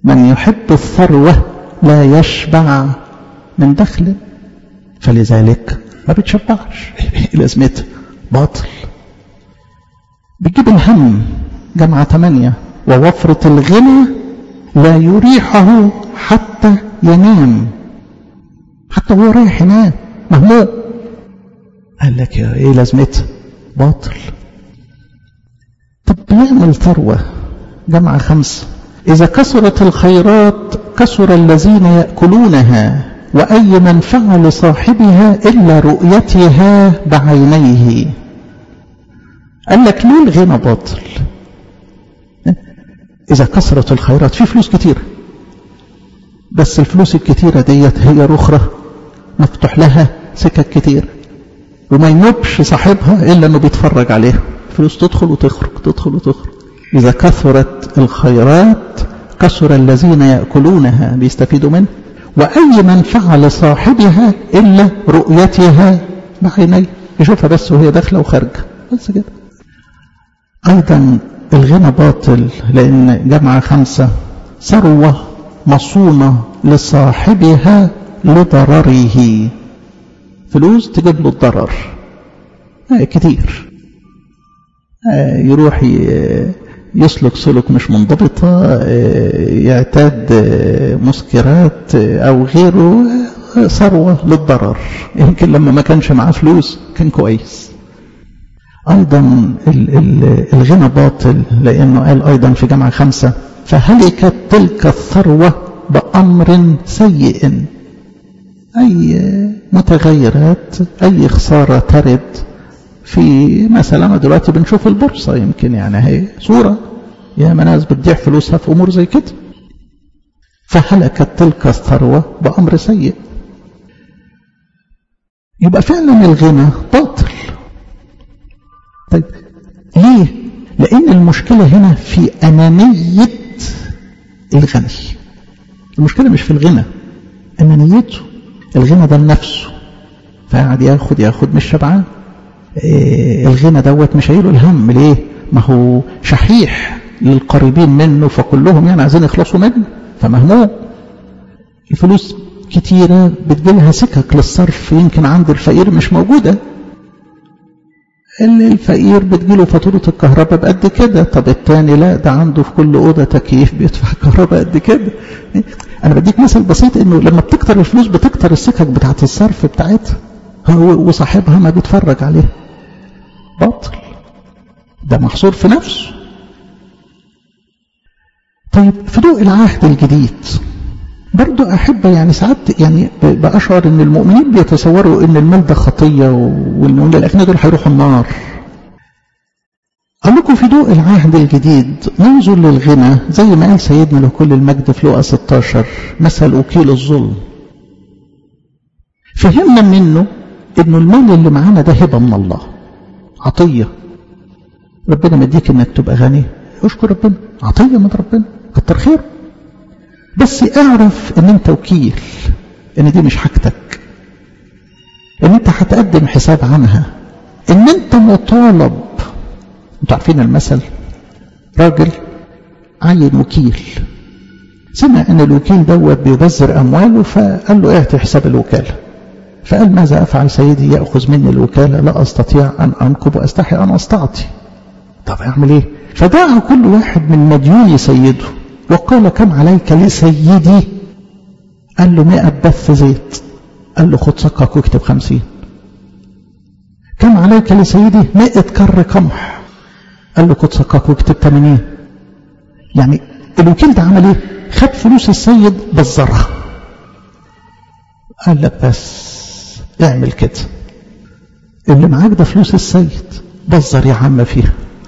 من يحب الثروة لا يشبع من دخل فلذلك ما بتشبعش لازمتها باطل بتجيب الهم جمع ثمانية ووفرة الغنى لا يريحه حتى ينام حتى هو رايح ينام مهموم قال لك يا ايه لازمتها باطل طب بيعمل ثروة جمع خمسة إذا كثرت الخيرات كثر الذين يأكلونها وأي منفعة لصاحبها إلا رؤيتها بعينيه قال لك ليه الغنى باطل إذا كثرت الخيرات في فلوس كتيرة بس الفلوس الكتيرة ديت هي رخرة مفتوح لها سكك كتير وما ينوبش صاحبها إلا أنه بيتفرج عليها فلوس تدخل وتخرج تدخل وتخرج إذا كثرت الخيرات كثر الذين يأكلونها بيستفيدوا منها وأي منفعة لصاحبها إلا رؤيتها بعينيه يشوفها بس وهي داخلة وخارجة بس كده أيضا الغنى باطل لأن جمع خمسة ثروة مصونة لصاحبها لضرره فلوس تجيب له الضرر آه كتير آه يروح يسلك سلوك مش منضبطة يعتاد مسكرات أو غيره ثروة للضرر يمكن لما ما كانش معاه فلوس كان كويس أيضا الغنى باطل لأنه قال أيضا في جمع خمسة فهلكت تلك الثروة بأمر سيء أي متغيرات أي خسارة ترد في مثلا دلوقتي بنشوف البورصة يمكن يعني هي صورة يا ناس بتضيع فلوسها في أمور زي كده فهلكت تلك الثروة بأمر سيء يبقى فعلا الغنى باطل طيب ليه لأن المشكلة هنا في أنانية الغني المشكلة مش في الغنى أنانيته الغنى ده لنفسه فقعد ياخد ياخد مش شبعان إيه الغنى دوت مش هيله الهم ليه ما هو شحيح للقريبين منه فكلهم يعني عايزين يخلصوا منه فمهموم الفلوس كتيرة بتجيلها سكك للصرف يمكن عند الفقير مش موجودة اللي الفقير بتجيله فاتورة الكهرباء بقد كده طب التاني لا ده عنده في كل أوضة تكييف بيدفع كهرباء قد كده أنا بديك مثل بسيط إنه لما بتكتر الفلوس بتكتر السكك بتاعت الصرف بتاعتها هو وصاحبها ما بيتفرج عليها باطل ده محصور في نفسه طيب في ضوء العهد الجديد برضو أحب يعني ساعات يعني بأشعر إن المؤمنين بيتصوروا إن المال ده خطية وإن الأغنياء دول هيروحوا النار. أقول لكم في ضوء العهد الجديد ننظر للغنى زي ما قال سيدنا له كل المجد في لقا 16 مثل وكيل الظلم. فهمنا منه إنه المال اللي معانا ده هبة من الله. عطية. ربنا مديك إنك تبقى غني. اشكر ربنا. عطية من ربنا. كتر خيره. بس اعرف ان انت وكيل ان دي مش حاجتك ان انت هتقدم حساب عنها ان انت مطالب انتوا عارفين المثل راجل عين وكيل سمع ان الوكيل دوت بيبذر امواله فقال له اعطي حساب الوكاله فقال ماذا افعل سيدي ياخذ مني الوكاله لا استطيع ان انكب واستحي ان استعطي طب اعمل ايه فدعا كل واحد من مديون سيده وقال كم عليك لسيدي قال له مئة بث زيت قال له خد صكك واكتب خمسين كم عليك لسيدي مئة كر قمح قال له خد صكك واكتب تمانين يعني الوكيل ده عمل ايه خد فلوس السيد بزرها قال لك بس اعمل كده اللي معاك ده فلوس السيد بزر يا عم فيها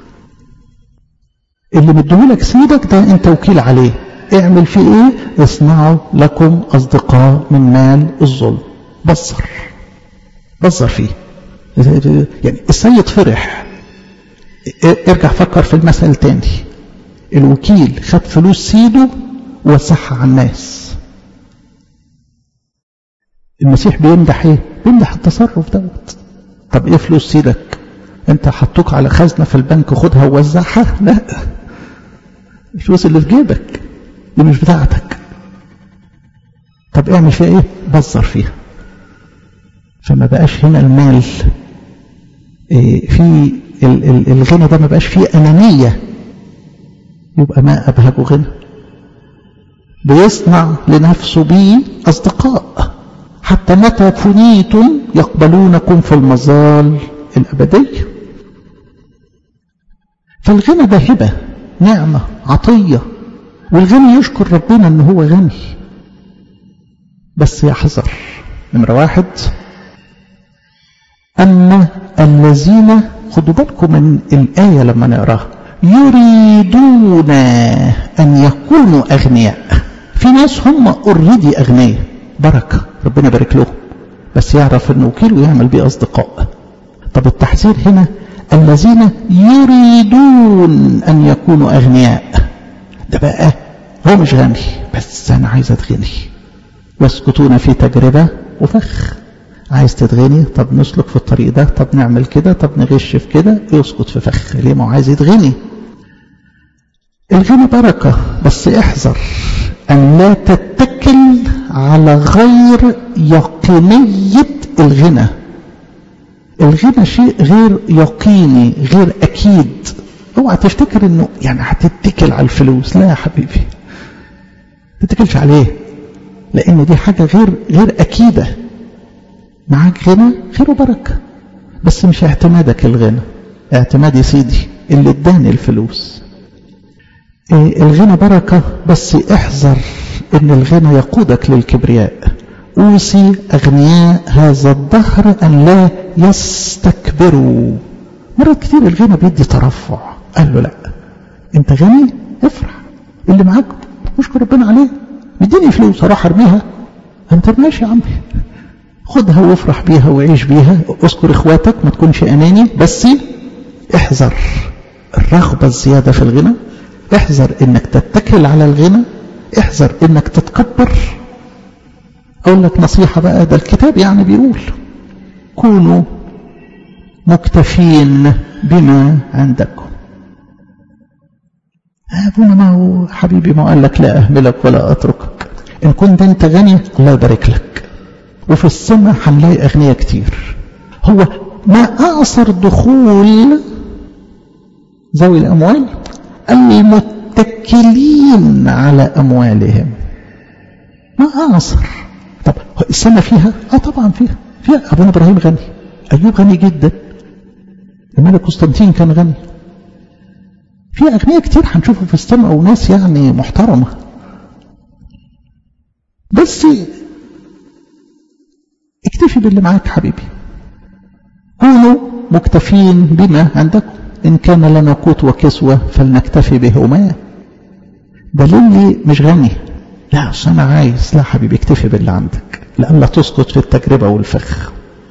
اللي مديهولك سيدك ده انت وكيل عليه اعمل فيه ايه اصنعوا لكم اصدقاء من مال الظلم بصر بصر فيه يعني السيد فرح ارجع فكر في المثل تاني الوكيل خد فلوس سيده ووزعها على الناس المسيح بيمدح ايه بيمدح التصرف دوت طب ايه فلوس سيدك انت حطوك على خزنة في البنك خدها ووزعها لا الفلوس اللي في جيبك دي مش بتاعتك طب اعمل فيها ايه بذر فيها فما بقاش هنا المال إيه في الغنى ده ما بقاش فيه أنانية يبقى ما أبهج غنى بيصنع لنفسه به أصدقاء حتى متى فنيتم يقبلونكم في المظال الأبدية فالغنى ده هبة نعمة عطية والغني يشكر ربنا ان هو غني بس يحذر نمرة واحد أما الذين خدوا بالكم من الآية لما نقراها يريدون أن يكونوا أغنياء في ناس هم اوريدي أغنياء بركة ربنا يبارك لهم بس يعرف أنه وكيل ويعمل بيه أصدقاء طب التحذير هنا الذين يريدون أن يكونوا أغنياء ده بقى هو مش غني بس أنا عايز أتغني يسقطون في تجربة وفخ عايز تتغني طب نسلك في الطريق ده طب نعمل كده طب نغش في كده يسقط في فخ ليه ما هو عايز يتغني الغنى بركة بس احذر أن لا تتكل على غير يقينية الغنى الغنى شيء غير يقيني غير أكيد اوعى تفتكر انه يعني هتتكل على الفلوس لا يا حبيبي ما تتكلش عليه لان دي حاجة غير غير أكيدة معاك غنى خير وبركة بس مش اعتمادك الغنى اعتمادي سيدي اللي اداني الفلوس إيه الغنى بركة بس احذر ان الغنى يقودك للكبرياء اوصي اغنياء هذا الدهر ان لا يستكبروا مرات كتير الغنى بيدي ترفع قال له لا انت غني افرح اللي معاك اشكر ربنا عليه مديني فلوس اروح ارميها انت ماشي يا عمي خدها وافرح بيها وعيش بيها اذكر اخواتك ما تكونش اناني بس احذر الرغبة الزيادة في الغنى احذر انك تتكل على الغنى احذر انك تتكبر اقول لك نصيحة بقى ده الكتاب يعني بيقول كونوا مكتفين بما عندكم ابونا ما هو حبيبي ما قال لك لا اهملك ولا اتركك ان كنت انت غني الله يبارك لك وفي السماء هنلاقي أغنياء كتير هو ما أعصر دخول ذوي الأموال المتكلين على أموالهم ما أعصر طب السماء فيها؟ آه طبعا فيها فيها أبونا إبراهيم غني أيوب غني جدا الملك قسطنطين كان غني في أغنياء كتير هنشوفه في السماء وناس يعني محترمة بس اكتفي باللي معاك حبيبي كونوا مكتفين بما عندكم إن كان لنا قوت وكسوة فلنكتفي بهما ده للي مش غني لا أصل أنا عايز لا حبيبي اكتفي باللي عندك لألا تسقط في التجربة والفخ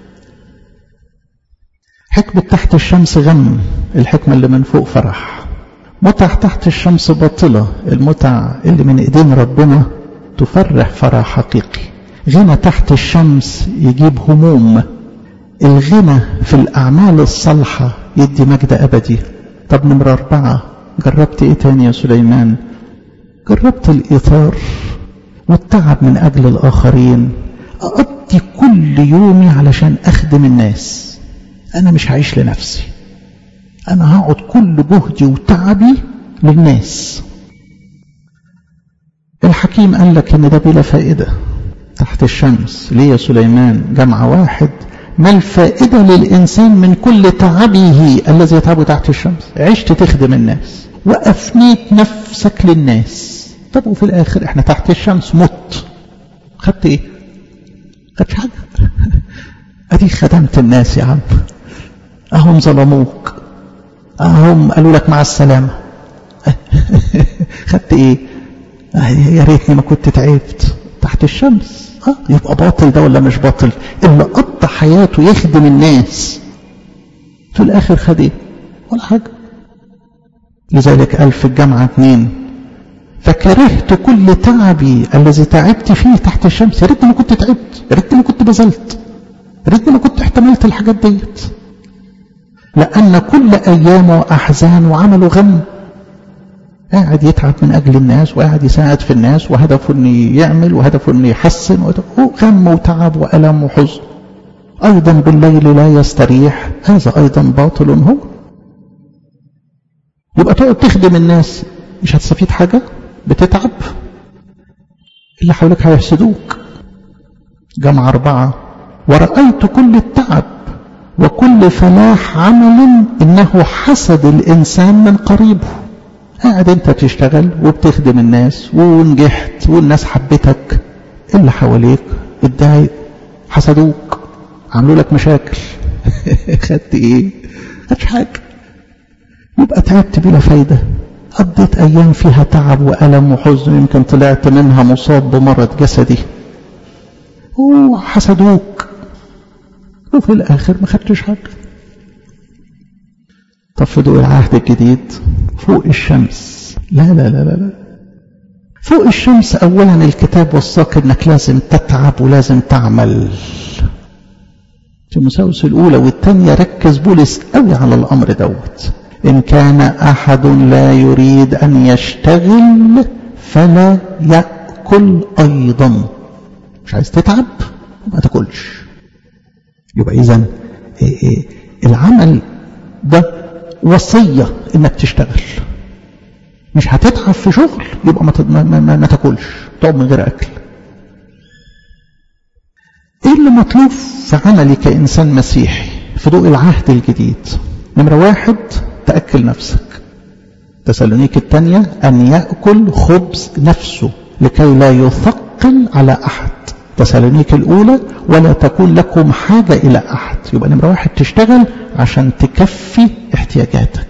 حكمة تحت الشمس غم الحكمة اللي من فوق فرح متع تحت الشمس باطلة المتع اللي من ايدين ربنا تفرح فرح حقيقي غنى تحت الشمس يجيب هموم الغنى في الأعمال الصالحة يدي مجد أبدي طب نمرة أربعة جربت إيه تاني يا سليمان جربت الإيثار والتعب من أجل الآخرين أقضي كل يومي علشان أخدم الناس أنا مش هعيش لنفسي أنا هقعد كل جهدي وتعبي للناس الحكيم قال لك إن ده بلا فائدة تحت الشمس ليه يا سليمان جمع واحد ما الفائدة للإنسان من كل تعبه الذي يتعبه تحت الشمس عشت تخدم الناس وأفنيت نفسك للناس طب وفي الآخر احنا تحت الشمس مت خدت ايه خدت حاجة ادي خدمت الناس يا عم اهم ظلموك اهم قالوا لك مع السلامة خدت ايه يا ريتني ما كنت تعبت تحت الشمس اه يبقى باطل ده ولا مش باطل اللي قضى حياته يخدم الناس في الاخر خد ايه ولا حاجه لذلك قال في الجامعه اتنين فكرهت كل تعبي الذي تعبت فيه تحت الشمس يا ريتني ما كنت تعبت يا ريتني ما كنت بذلت يا ريتني ما كنت احتملت الحاجات ديت لان كل ايامه احزان وعمله غم قاعد يتعب من أجل الناس وقاعد يساعد في الناس وهدفه أنه يعمل وهدفه أنه يحسن غم وتعب وألم وحزن أيضا بالليل لا يستريح هذا أيضا باطل هو يبقى تقعد تخدم الناس مش هتستفيد حاجة بتتعب اللي حولك هيحسدوك جمع أربعة ورأيت كل التعب وكل فلاح عمل إنه حسد الإنسان من قريبه قاعد انت تشتغل وبتخدم الناس ونجحت والناس حبتك اللي حواليك اتضايق حسدوك عملوا لك مشاكل خدت ايه خدش حاجه يبقى تعبت بلا فايده قضيت ايام فيها تعب والم وحزن يمكن طلعت منها مصاب بمرض جسدي وحسدوك وفي الاخر ما خدتش حاجه طب في ضوء العهد الجديد فوق الشمس لا لا لا لا, لا. فوق الشمس اولا الكتاب وصاك انك لازم تتعب ولازم تعمل تيموساوس الاولى والثانيه ركز بولس قوي على الامر دوت ان كان احد لا يريد ان يشتغل فلا ياكل ايضا مش عايز تتعب ما تاكلش يبقى اذا العمل ده وصية انك تشتغل مش هتتعب في شغل يبقى ما, ما, ما, ما تاكلش تقعد من غير اكل ايه اللي مطلوب في عملي كانسان مسيحي في ضوء العهد الجديد نمرة واحد تأكل نفسك تسالونيك الثانية أن يأكل خبز نفسه لكي لا يثقل على أحد تسالونيك الأولى ولا تكون لكم حاجة إلى أحد يبقى نمرة واحد تشتغل عشان تكفي احتياجاتك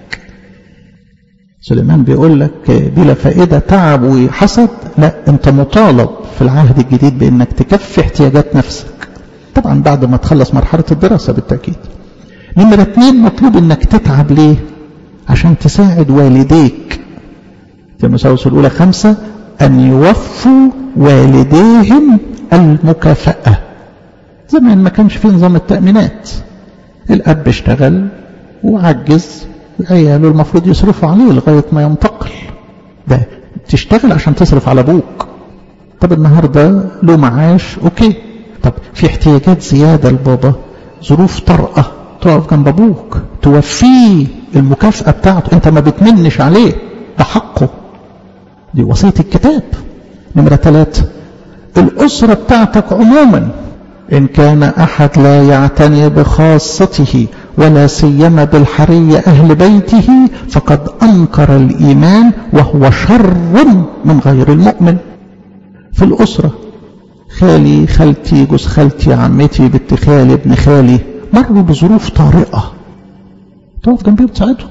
سليمان بيقول لك بلا فائدة تعب وحسد لا انت مطالب في العهد الجديد بانك تكفي احتياجات نفسك طبعا بعد ما تخلص مرحلة الدراسة بالتأكيد نمرة اتنين مطلوب انك تتعب ليه عشان تساعد والديك تيموساوس الأولى خمسة أن يوفوا والديهم المكافأة زمان ما كانش فيه نظام التأمينات الأب اشتغل وعجز عياله المفروض يصرفوا عليه لغاية ما ينتقل ده تشتغل عشان تصرف على أبوك طب النهاردة له معاش أوكي طب في احتياجات زيادة لبابا ظروف طارئة تقف جنب أبوك توفيه المكافأة بتاعته أنت ما بتمنش عليه ده حقه دي وصية الكتاب نمرة ثلاثة الأسرة بتاعتك عموما إن كان أحد لا يعتني بخاصته ولا سيما بالحرية أهل بيته فقد أنكر الإيمان وهو شر من غير المؤمن في الأسرة خالي خالتي جوز خالتي عمتي بنت خالي ابن خالي مروا بظروف طارئة تقف جنبيه وتساعدهم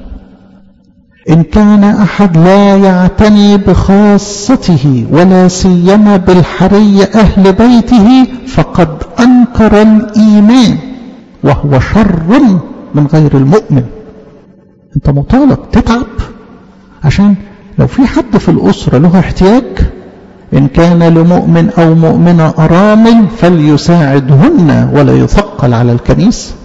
إن كان أحد لا يعتني بخاصته ولا سيما بالحرية أهل بيته فقد أنكر الإيمان وهو شر من غير المؤمن أنت مطالب تتعب عشان لو في حد في الأسرة له احتياج إن كان لمؤمن أو مؤمنة أرامل فليساعدهن ولا يثقل على الكنيسة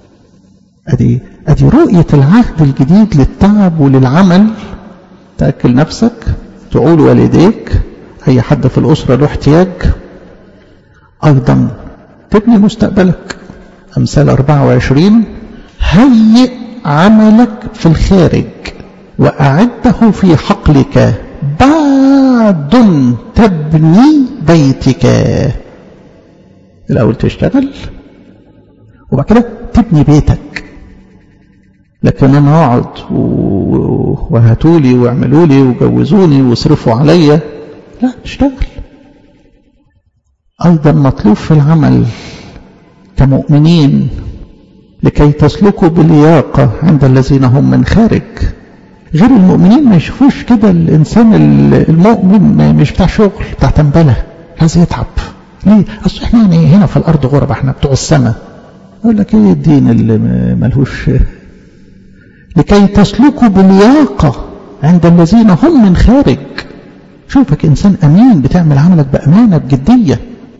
أدي أدي رؤية العهد الجديد للتعب وللعمل تأكل نفسك تعول والديك أي حد في الأسرة له احتياج أيضا تبني مستقبلك أمثال 24 هيئ عملك في الخارج وأعده في حقلك بعد تبني بيتك الأول تشتغل وبعد كده تبني بيتك لكن انا اقعد وهاتوا لي واعملوا لي وجوزوني واصرفوا عليا لا اشتغل ايضا مطلوب في العمل كمؤمنين لكي تسلكوا بلياقة عند الذين هم من خارج غير المؤمنين ما يشوفوش كده الإنسان المؤمن مش بتاع شغل بتاع تنبلة لازم يتعب ليه؟ أصل احنا يعني هنا في الأرض غرب احنا بتوع السماء يقول لك ايه الدين اللي ملهوش لكي تسلكوا بلياقة عند الذين هم من خارج شوفك إنسان أمين بتعمل عملك بأمانة بجدية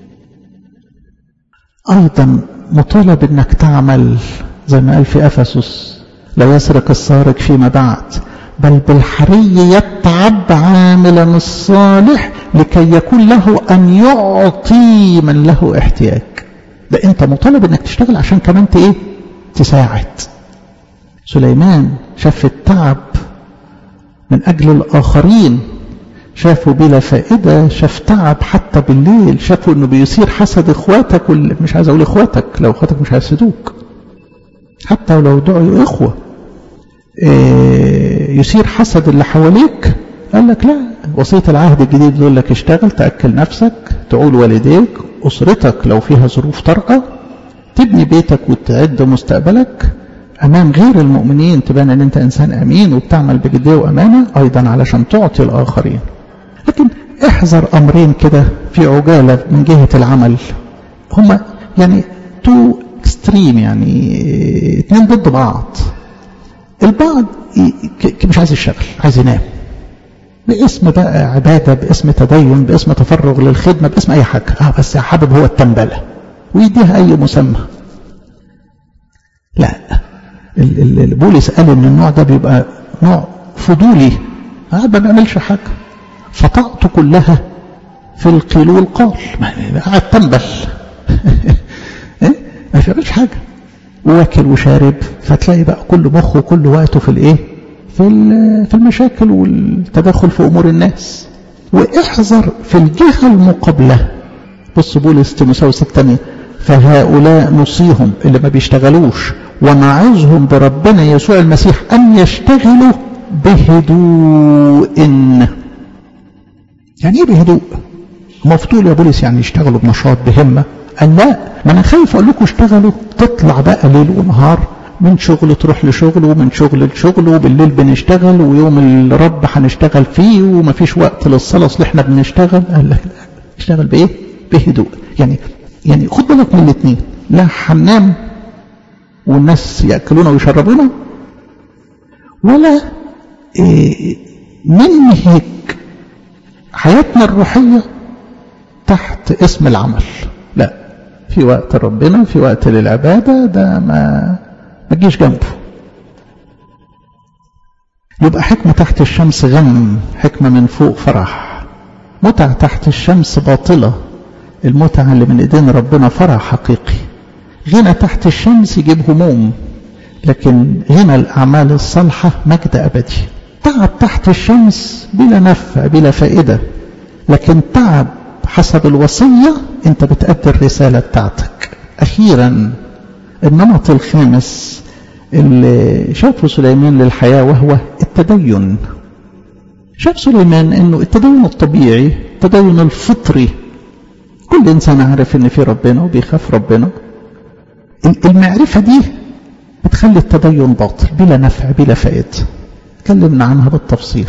أيضا مطالب أنك تعمل زي ما قال في أفسس لا يسرق السارق فيما بعد بل بالحري يتعب عاملا الصالح لكي يكون له أن يعطي من له احتياج ده أنت مطالب أنك تشتغل عشان كمان إيه تساعد سليمان شاف التعب من أجل الآخرين شافوا بلا فائدة شاف تعب حتى بالليل شافوا أنه بيثير حسد إخواتك وال... مش عايز أقول إخواتك لو إخواتك مش هيحسدوك حتى ولو دعوا إخوة إيه يثير حسد اللي حواليك قال لك لا وصية العهد الجديد يقول لك اشتغل تأكل نفسك تعول والديك أسرتك لو فيها ظروف طارئة تبني بيتك وتعد مستقبلك أمام غير المؤمنين تبان أن أنت إنسان أمين وبتعمل بجدية وأمانة أيضا علشان تعطي الآخرين لكن احذر أمرين كده في عجالة من جهة العمل هما يعني تو اكستريم يعني اتنين ضد بعض البعض مش عايز يشتغل عايز ينام باسم بقى عبادة باسم تدين باسم تفرغ للخدمة باسم أي حاجة آه بس حابب هو التنبلة ويديها أي مسمى لا بولس قال ان النوع ده بيبقى نوع فضولي قاعد ما بيعملش حاجه فطاقته كلها في القيل والقال قاعد تنبل ما بيعملش حاجه واكل وشارب فتلاقي بقى كل مخه وكل وقته في الايه في في المشاكل والتدخل في امور الناس واحذر في الجهه المقابله بص بولس تيموثاوس الثانيه فهؤلاء نصيهم اللي ما بيشتغلوش ونعظهم بربنا يسوع المسيح أن يشتغلوا بهدوء يعني ايه بهدوء مفتول يا بولس يعني يشتغلوا بنشاط بهمة قال لا ما انا خايف اقول لكم اشتغلوا تطلع بقى ليل ونهار من شغل تروح لشغل ومن شغل لشغل وبالليل بنشتغل ويوم الرب هنشتغل فيه ومفيش وقت للصلاة اصل احنا بنشتغل قال لك لا اشتغل بايه بهدوء يعني يعني خد بالك من الاثنين لا هننام والناس ياكلونا ويشربونا ولا إيه ننهك حياتنا الروحيه تحت اسم العمل لا في وقت ربنا في وقت للعباده ده ما ما تجيش جنبه يبقى حكمة تحت الشمس غم حكمة من فوق فرح متعة تحت الشمس باطلة المتعة اللي من ايدين ربنا فرح حقيقي غنى تحت الشمس يجيب هموم لكن غنى الأعمال الصالحة مجد أبدي تعب تحت الشمس بلا نفع بلا فائدة لكن تعب حسب الوصية انت بتأدي الرسالة بتاعتك أخيرا النمط الخامس اللي شافه سليمان للحياة وهو التدين شاف سليمان انه التدين الطبيعي التدين الفطري كل انسان عارف ان في ربنا وبيخاف ربنا المعرفة دي بتخلي التدين باطل بلا نفع بلا فائدة تكلمنا عنها بالتفصيل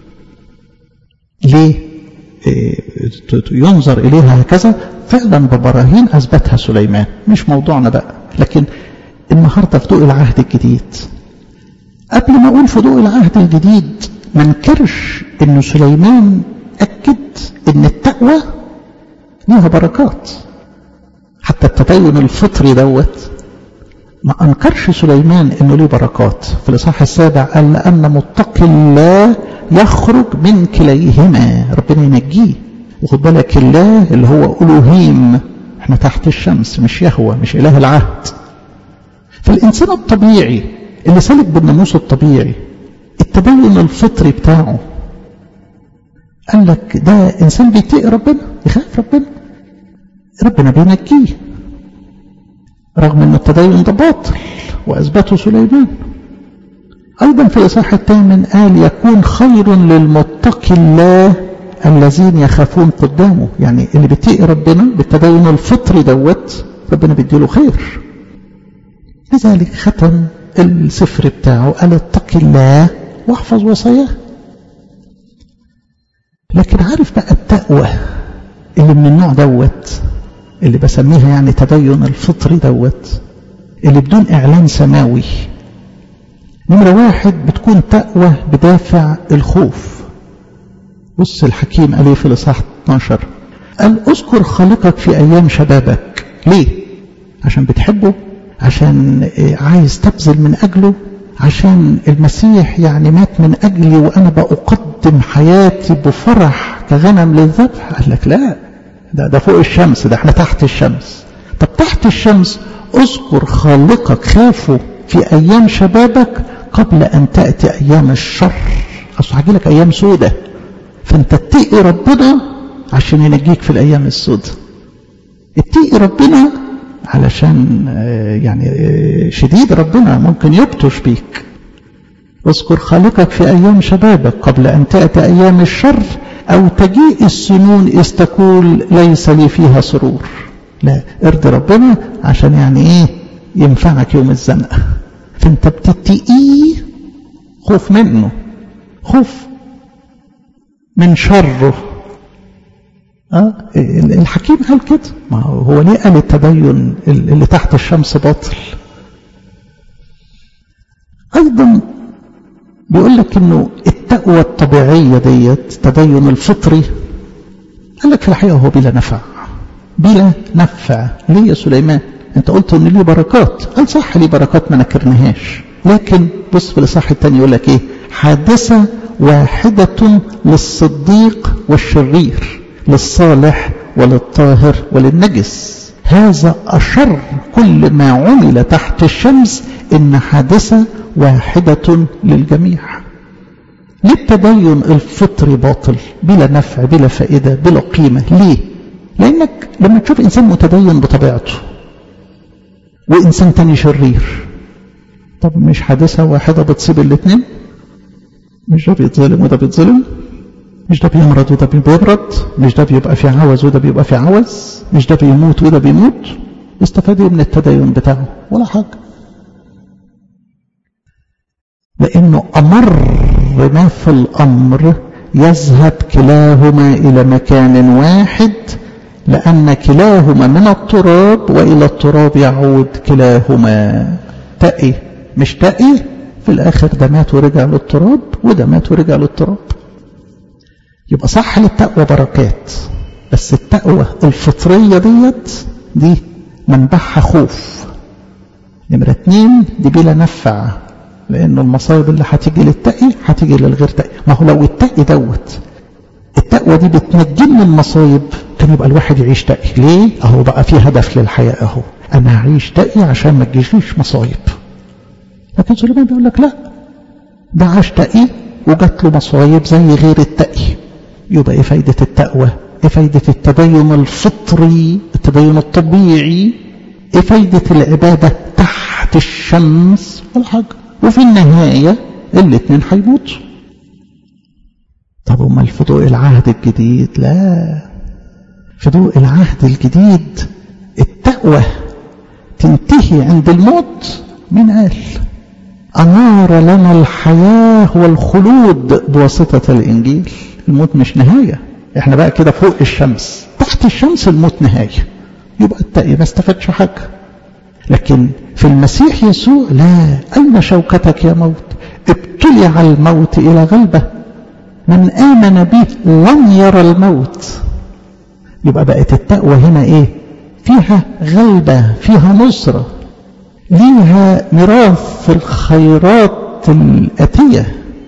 ليه إيه ينظر إليها هكذا فعلا ببراهين أثبتها سليمان مش موضوعنا بقى لكن النهاردة في ضوء العهد الجديد قبل ما أقول في ضوء العهد الجديد ما انكرش إن سليمان أكد إن التقوى ليها بركات حتى التدين الفطري دوت ما أنكرش سليمان إنه له بركات في الإصحاح السابع قال لأن متقي الله يخرج من كليهما ربنا ينجيه وخد بالك الله اللي هو ألوهيم احنا تحت الشمس مش يهوى مش إله العهد فالإنسان الطبيعي اللي سالك بالناموس الطبيعي التدين الفطري بتاعه قال لك ده إنسان بيتقي ربنا يخاف ربنا ربنا بينجيه رغم أن التدين ده باطل وأثبته سليمان أيضا في الإصحاح الثامن قال يكون خير للمتقي الله الذين يخافون قدامه يعني اللي بيتقي ربنا بالتدين الفطري دوت ربنا بيديله خير لذلك ختم السفر بتاعه قال اتق الله واحفظ وصاياه لكن عارف بقى التقوى اللي من النوع دوت اللي بسميها يعني تدين الفطري دوت اللي بدون إعلان سماوي نمرة واحد بتكون تقوى بدافع الخوف بص الحكيم قال في الإصحاح 12 قال اذكر خالقك في أيام شبابك ليه؟ عشان بتحبه عشان عايز تبذل من أجله عشان المسيح يعني مات من أجلي وأنا بأقدم حياتي بفرح كغنم للذبح قال لك لا ده, ده فوق الشمس ده احنا تحت الشمس طب تحت الشمس اذكر خالقك خافه في أيام شبابك قبل أن تأتي أيام الشر أصل هجي لك أيام سودة فأنت اتقي ربنا عشان ينجيك في الأيام السودة اتقي ربنا علشان يعني شديد ربنا ممكن يبطش بيك اذكر خالقك في أيام شبابك قبل أن تأتي أيام الشر أو تجيء السنون إذ تقول ليس لي فيها سرور لا ارضي ربنا عشان يعني ايه ينفعك يوم الزنقة فانت بتتقيه خوف منه خوف من شره أه؟ الحكيم قال كده ما هو ليه قال التدين اللي تحت الشمس باطل ايضا بيقول لك انه التقوى الطبيعيه ديت التدين الفطري قال لك في الحقيقه هو بلا نفع بلا نفع ليه يا سليمان انت قلت ان ليه بركات قال صح ليه بركات ما نكرناهاش لكن بص في الاصحاح الثاني يقول لك ايه حادثه واحده للصديق والشرير للصالح وللطاهر وللنجس هذا أشر كل ما عمل تحت الشمس إن حادثة واحدة للجميع للتدين الفطري باطل بلا نفع بلا فائدة بلا قيمة ليه؟ لأنك لما تشوف إنسان متدين بطبيعته وإنسان تاني شرير طب مش حادثة واحدة بتصيب الاثنين مش ده بيتظلم وده بيتظلم مش ده بيمرض وده بيمرض مش ده بيبقى في عوز وده بيبقى في عوز مش ده بيموت وده بيموت استفاد من التدين بتاعه ولا حاجة لأنه أمر ما في الأمر يذهب كلاهما إلى مكان واحد لأن كلاهما من التراب وإلى التراب يعود كلاهما تقي مش تقي في الآخر ده مات ورجع للتراب وده مات ورجع للتراب يبقى صح للتقوى بركات بس التقوى الفطرية ديت دي منبعها خوف نمرة اتنين دي بلا نفع لأنه المصايب اللي هتيجي للتقي هتيجي للغير تقي ما هو لو التقي دوت التقوى دي بتنجي من المصايب كان يبقى الواحد يعيش تقي ليه؟ اهو بقى في هدف للحياة اهو انا هعيش تقي عشان ما تجيش مصايب لكن سليمان بيقول لك لا ده عاش تقي وجات له مصايب زي غير التقي يبقى ايه فايدة التقوى ايه فايدة التدين الفطري التدين الطبيعي ايه فايدة العبادة تحت الشمس ولا حاجة وفي النهاية الاتنين هيموتوا طب امال في ضوء العهد الجديد لا في ضوء العهد الجديد التقوى تنتهي عند الموت من قال أنار لنا الحياة والخلود بواسطة الإنجيل الموت مش نهاية احنا بقى كده فوق الشمس تحت الشمس الموت نهاية يبقى التقي ما استفادش حاجة لكن في المسيح يسوع لا أين شوكتك يا موت ابتلع الموت إلى غلبة من آمن به لن يرى الموت يبقى بقت التقوى هنا ايه فيها غلبة فيها نصرة ليها ميراث في الخيرات الآتية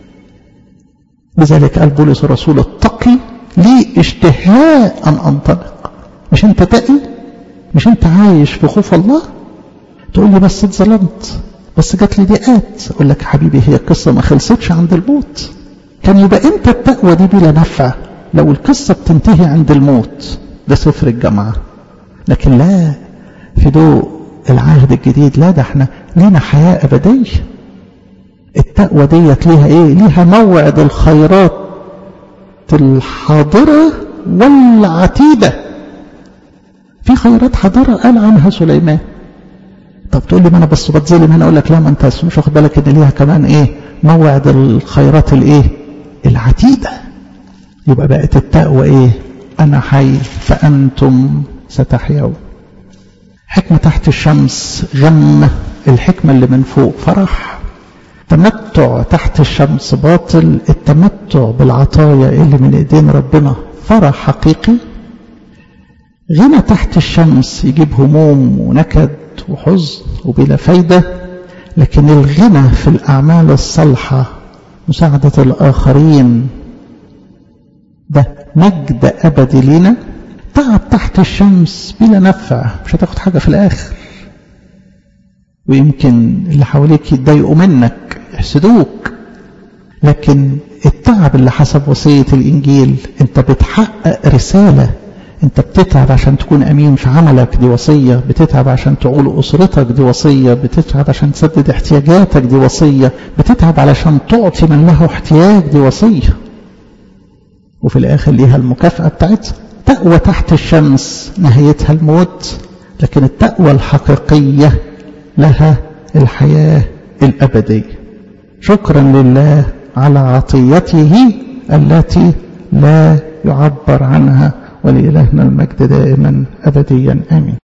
لذلك قال بولس الرسول التقي لي اشتهاء أن أنطلق مش أنت تقي مش أنت عايش في خوف الله تقول لي بس اتظلمت بس جات لي ضيقات أقول لك حبيبي هي القصة ما خلصتش عند الموت كان يبقى أنت التقوى دي بلا نفع لو القصة بتنتهي عند الموت ده سفر الجامعة لكن لا في ضوء العهد الجديد لا ده احنا لينا حياة أبدية التقوى ديت ليها ايه ليها موعد الخيرات الحاضرة والعتيدة في خيرات حاضرة قال عنها سليمان طب تقول لي ما انا بس بتظلم هنا اقول لك لا ما انت مش واخد بالك ان ليها كمان ايه موعد الخيرات الايه العتيدة يبقى بقت التقوى ايه انا حي فانتم ستحيون حكمة تحت الشمس غمة الحكمة اللي من فوق فرح تمتع تحت الشمس باطل التمتع بالعطايا اللي من ايدين ربنا فرح حقيقي غنى تحت الشمس يجيب هموم ونكد وحزن وبلا فايدة لكن الغنى في الأعمال الصالحة مساعدة الآخرين ده مجد أبدي لنا تعب تحت الشمس بلا نفع مش هتاخد حاجة في الآخر ويمكن اللي حواليك يتضايقوا منك يحسدوك لكن التعب اللي حسب وصية الإنجيل أنت بتحقق رسالة أنت بتتعب عشان تكون أمين في عملك دي وصية بتتعب عشان تعول أسرتك دي وصية بتتعب عشان تسدد احتياجاتك دي وصية بتتعب علشان تعطي من له احتياج دي وصية وفي الآخر ليها المكافأة بتاعتها تقوى تحت الشمس نهايتها الموت لكن التقوى الحقيقية لها الحياة الأبدية شكرا لله على عطيته التي لا يعبر عنها ولإلهنا المجد دائما أبديا آمين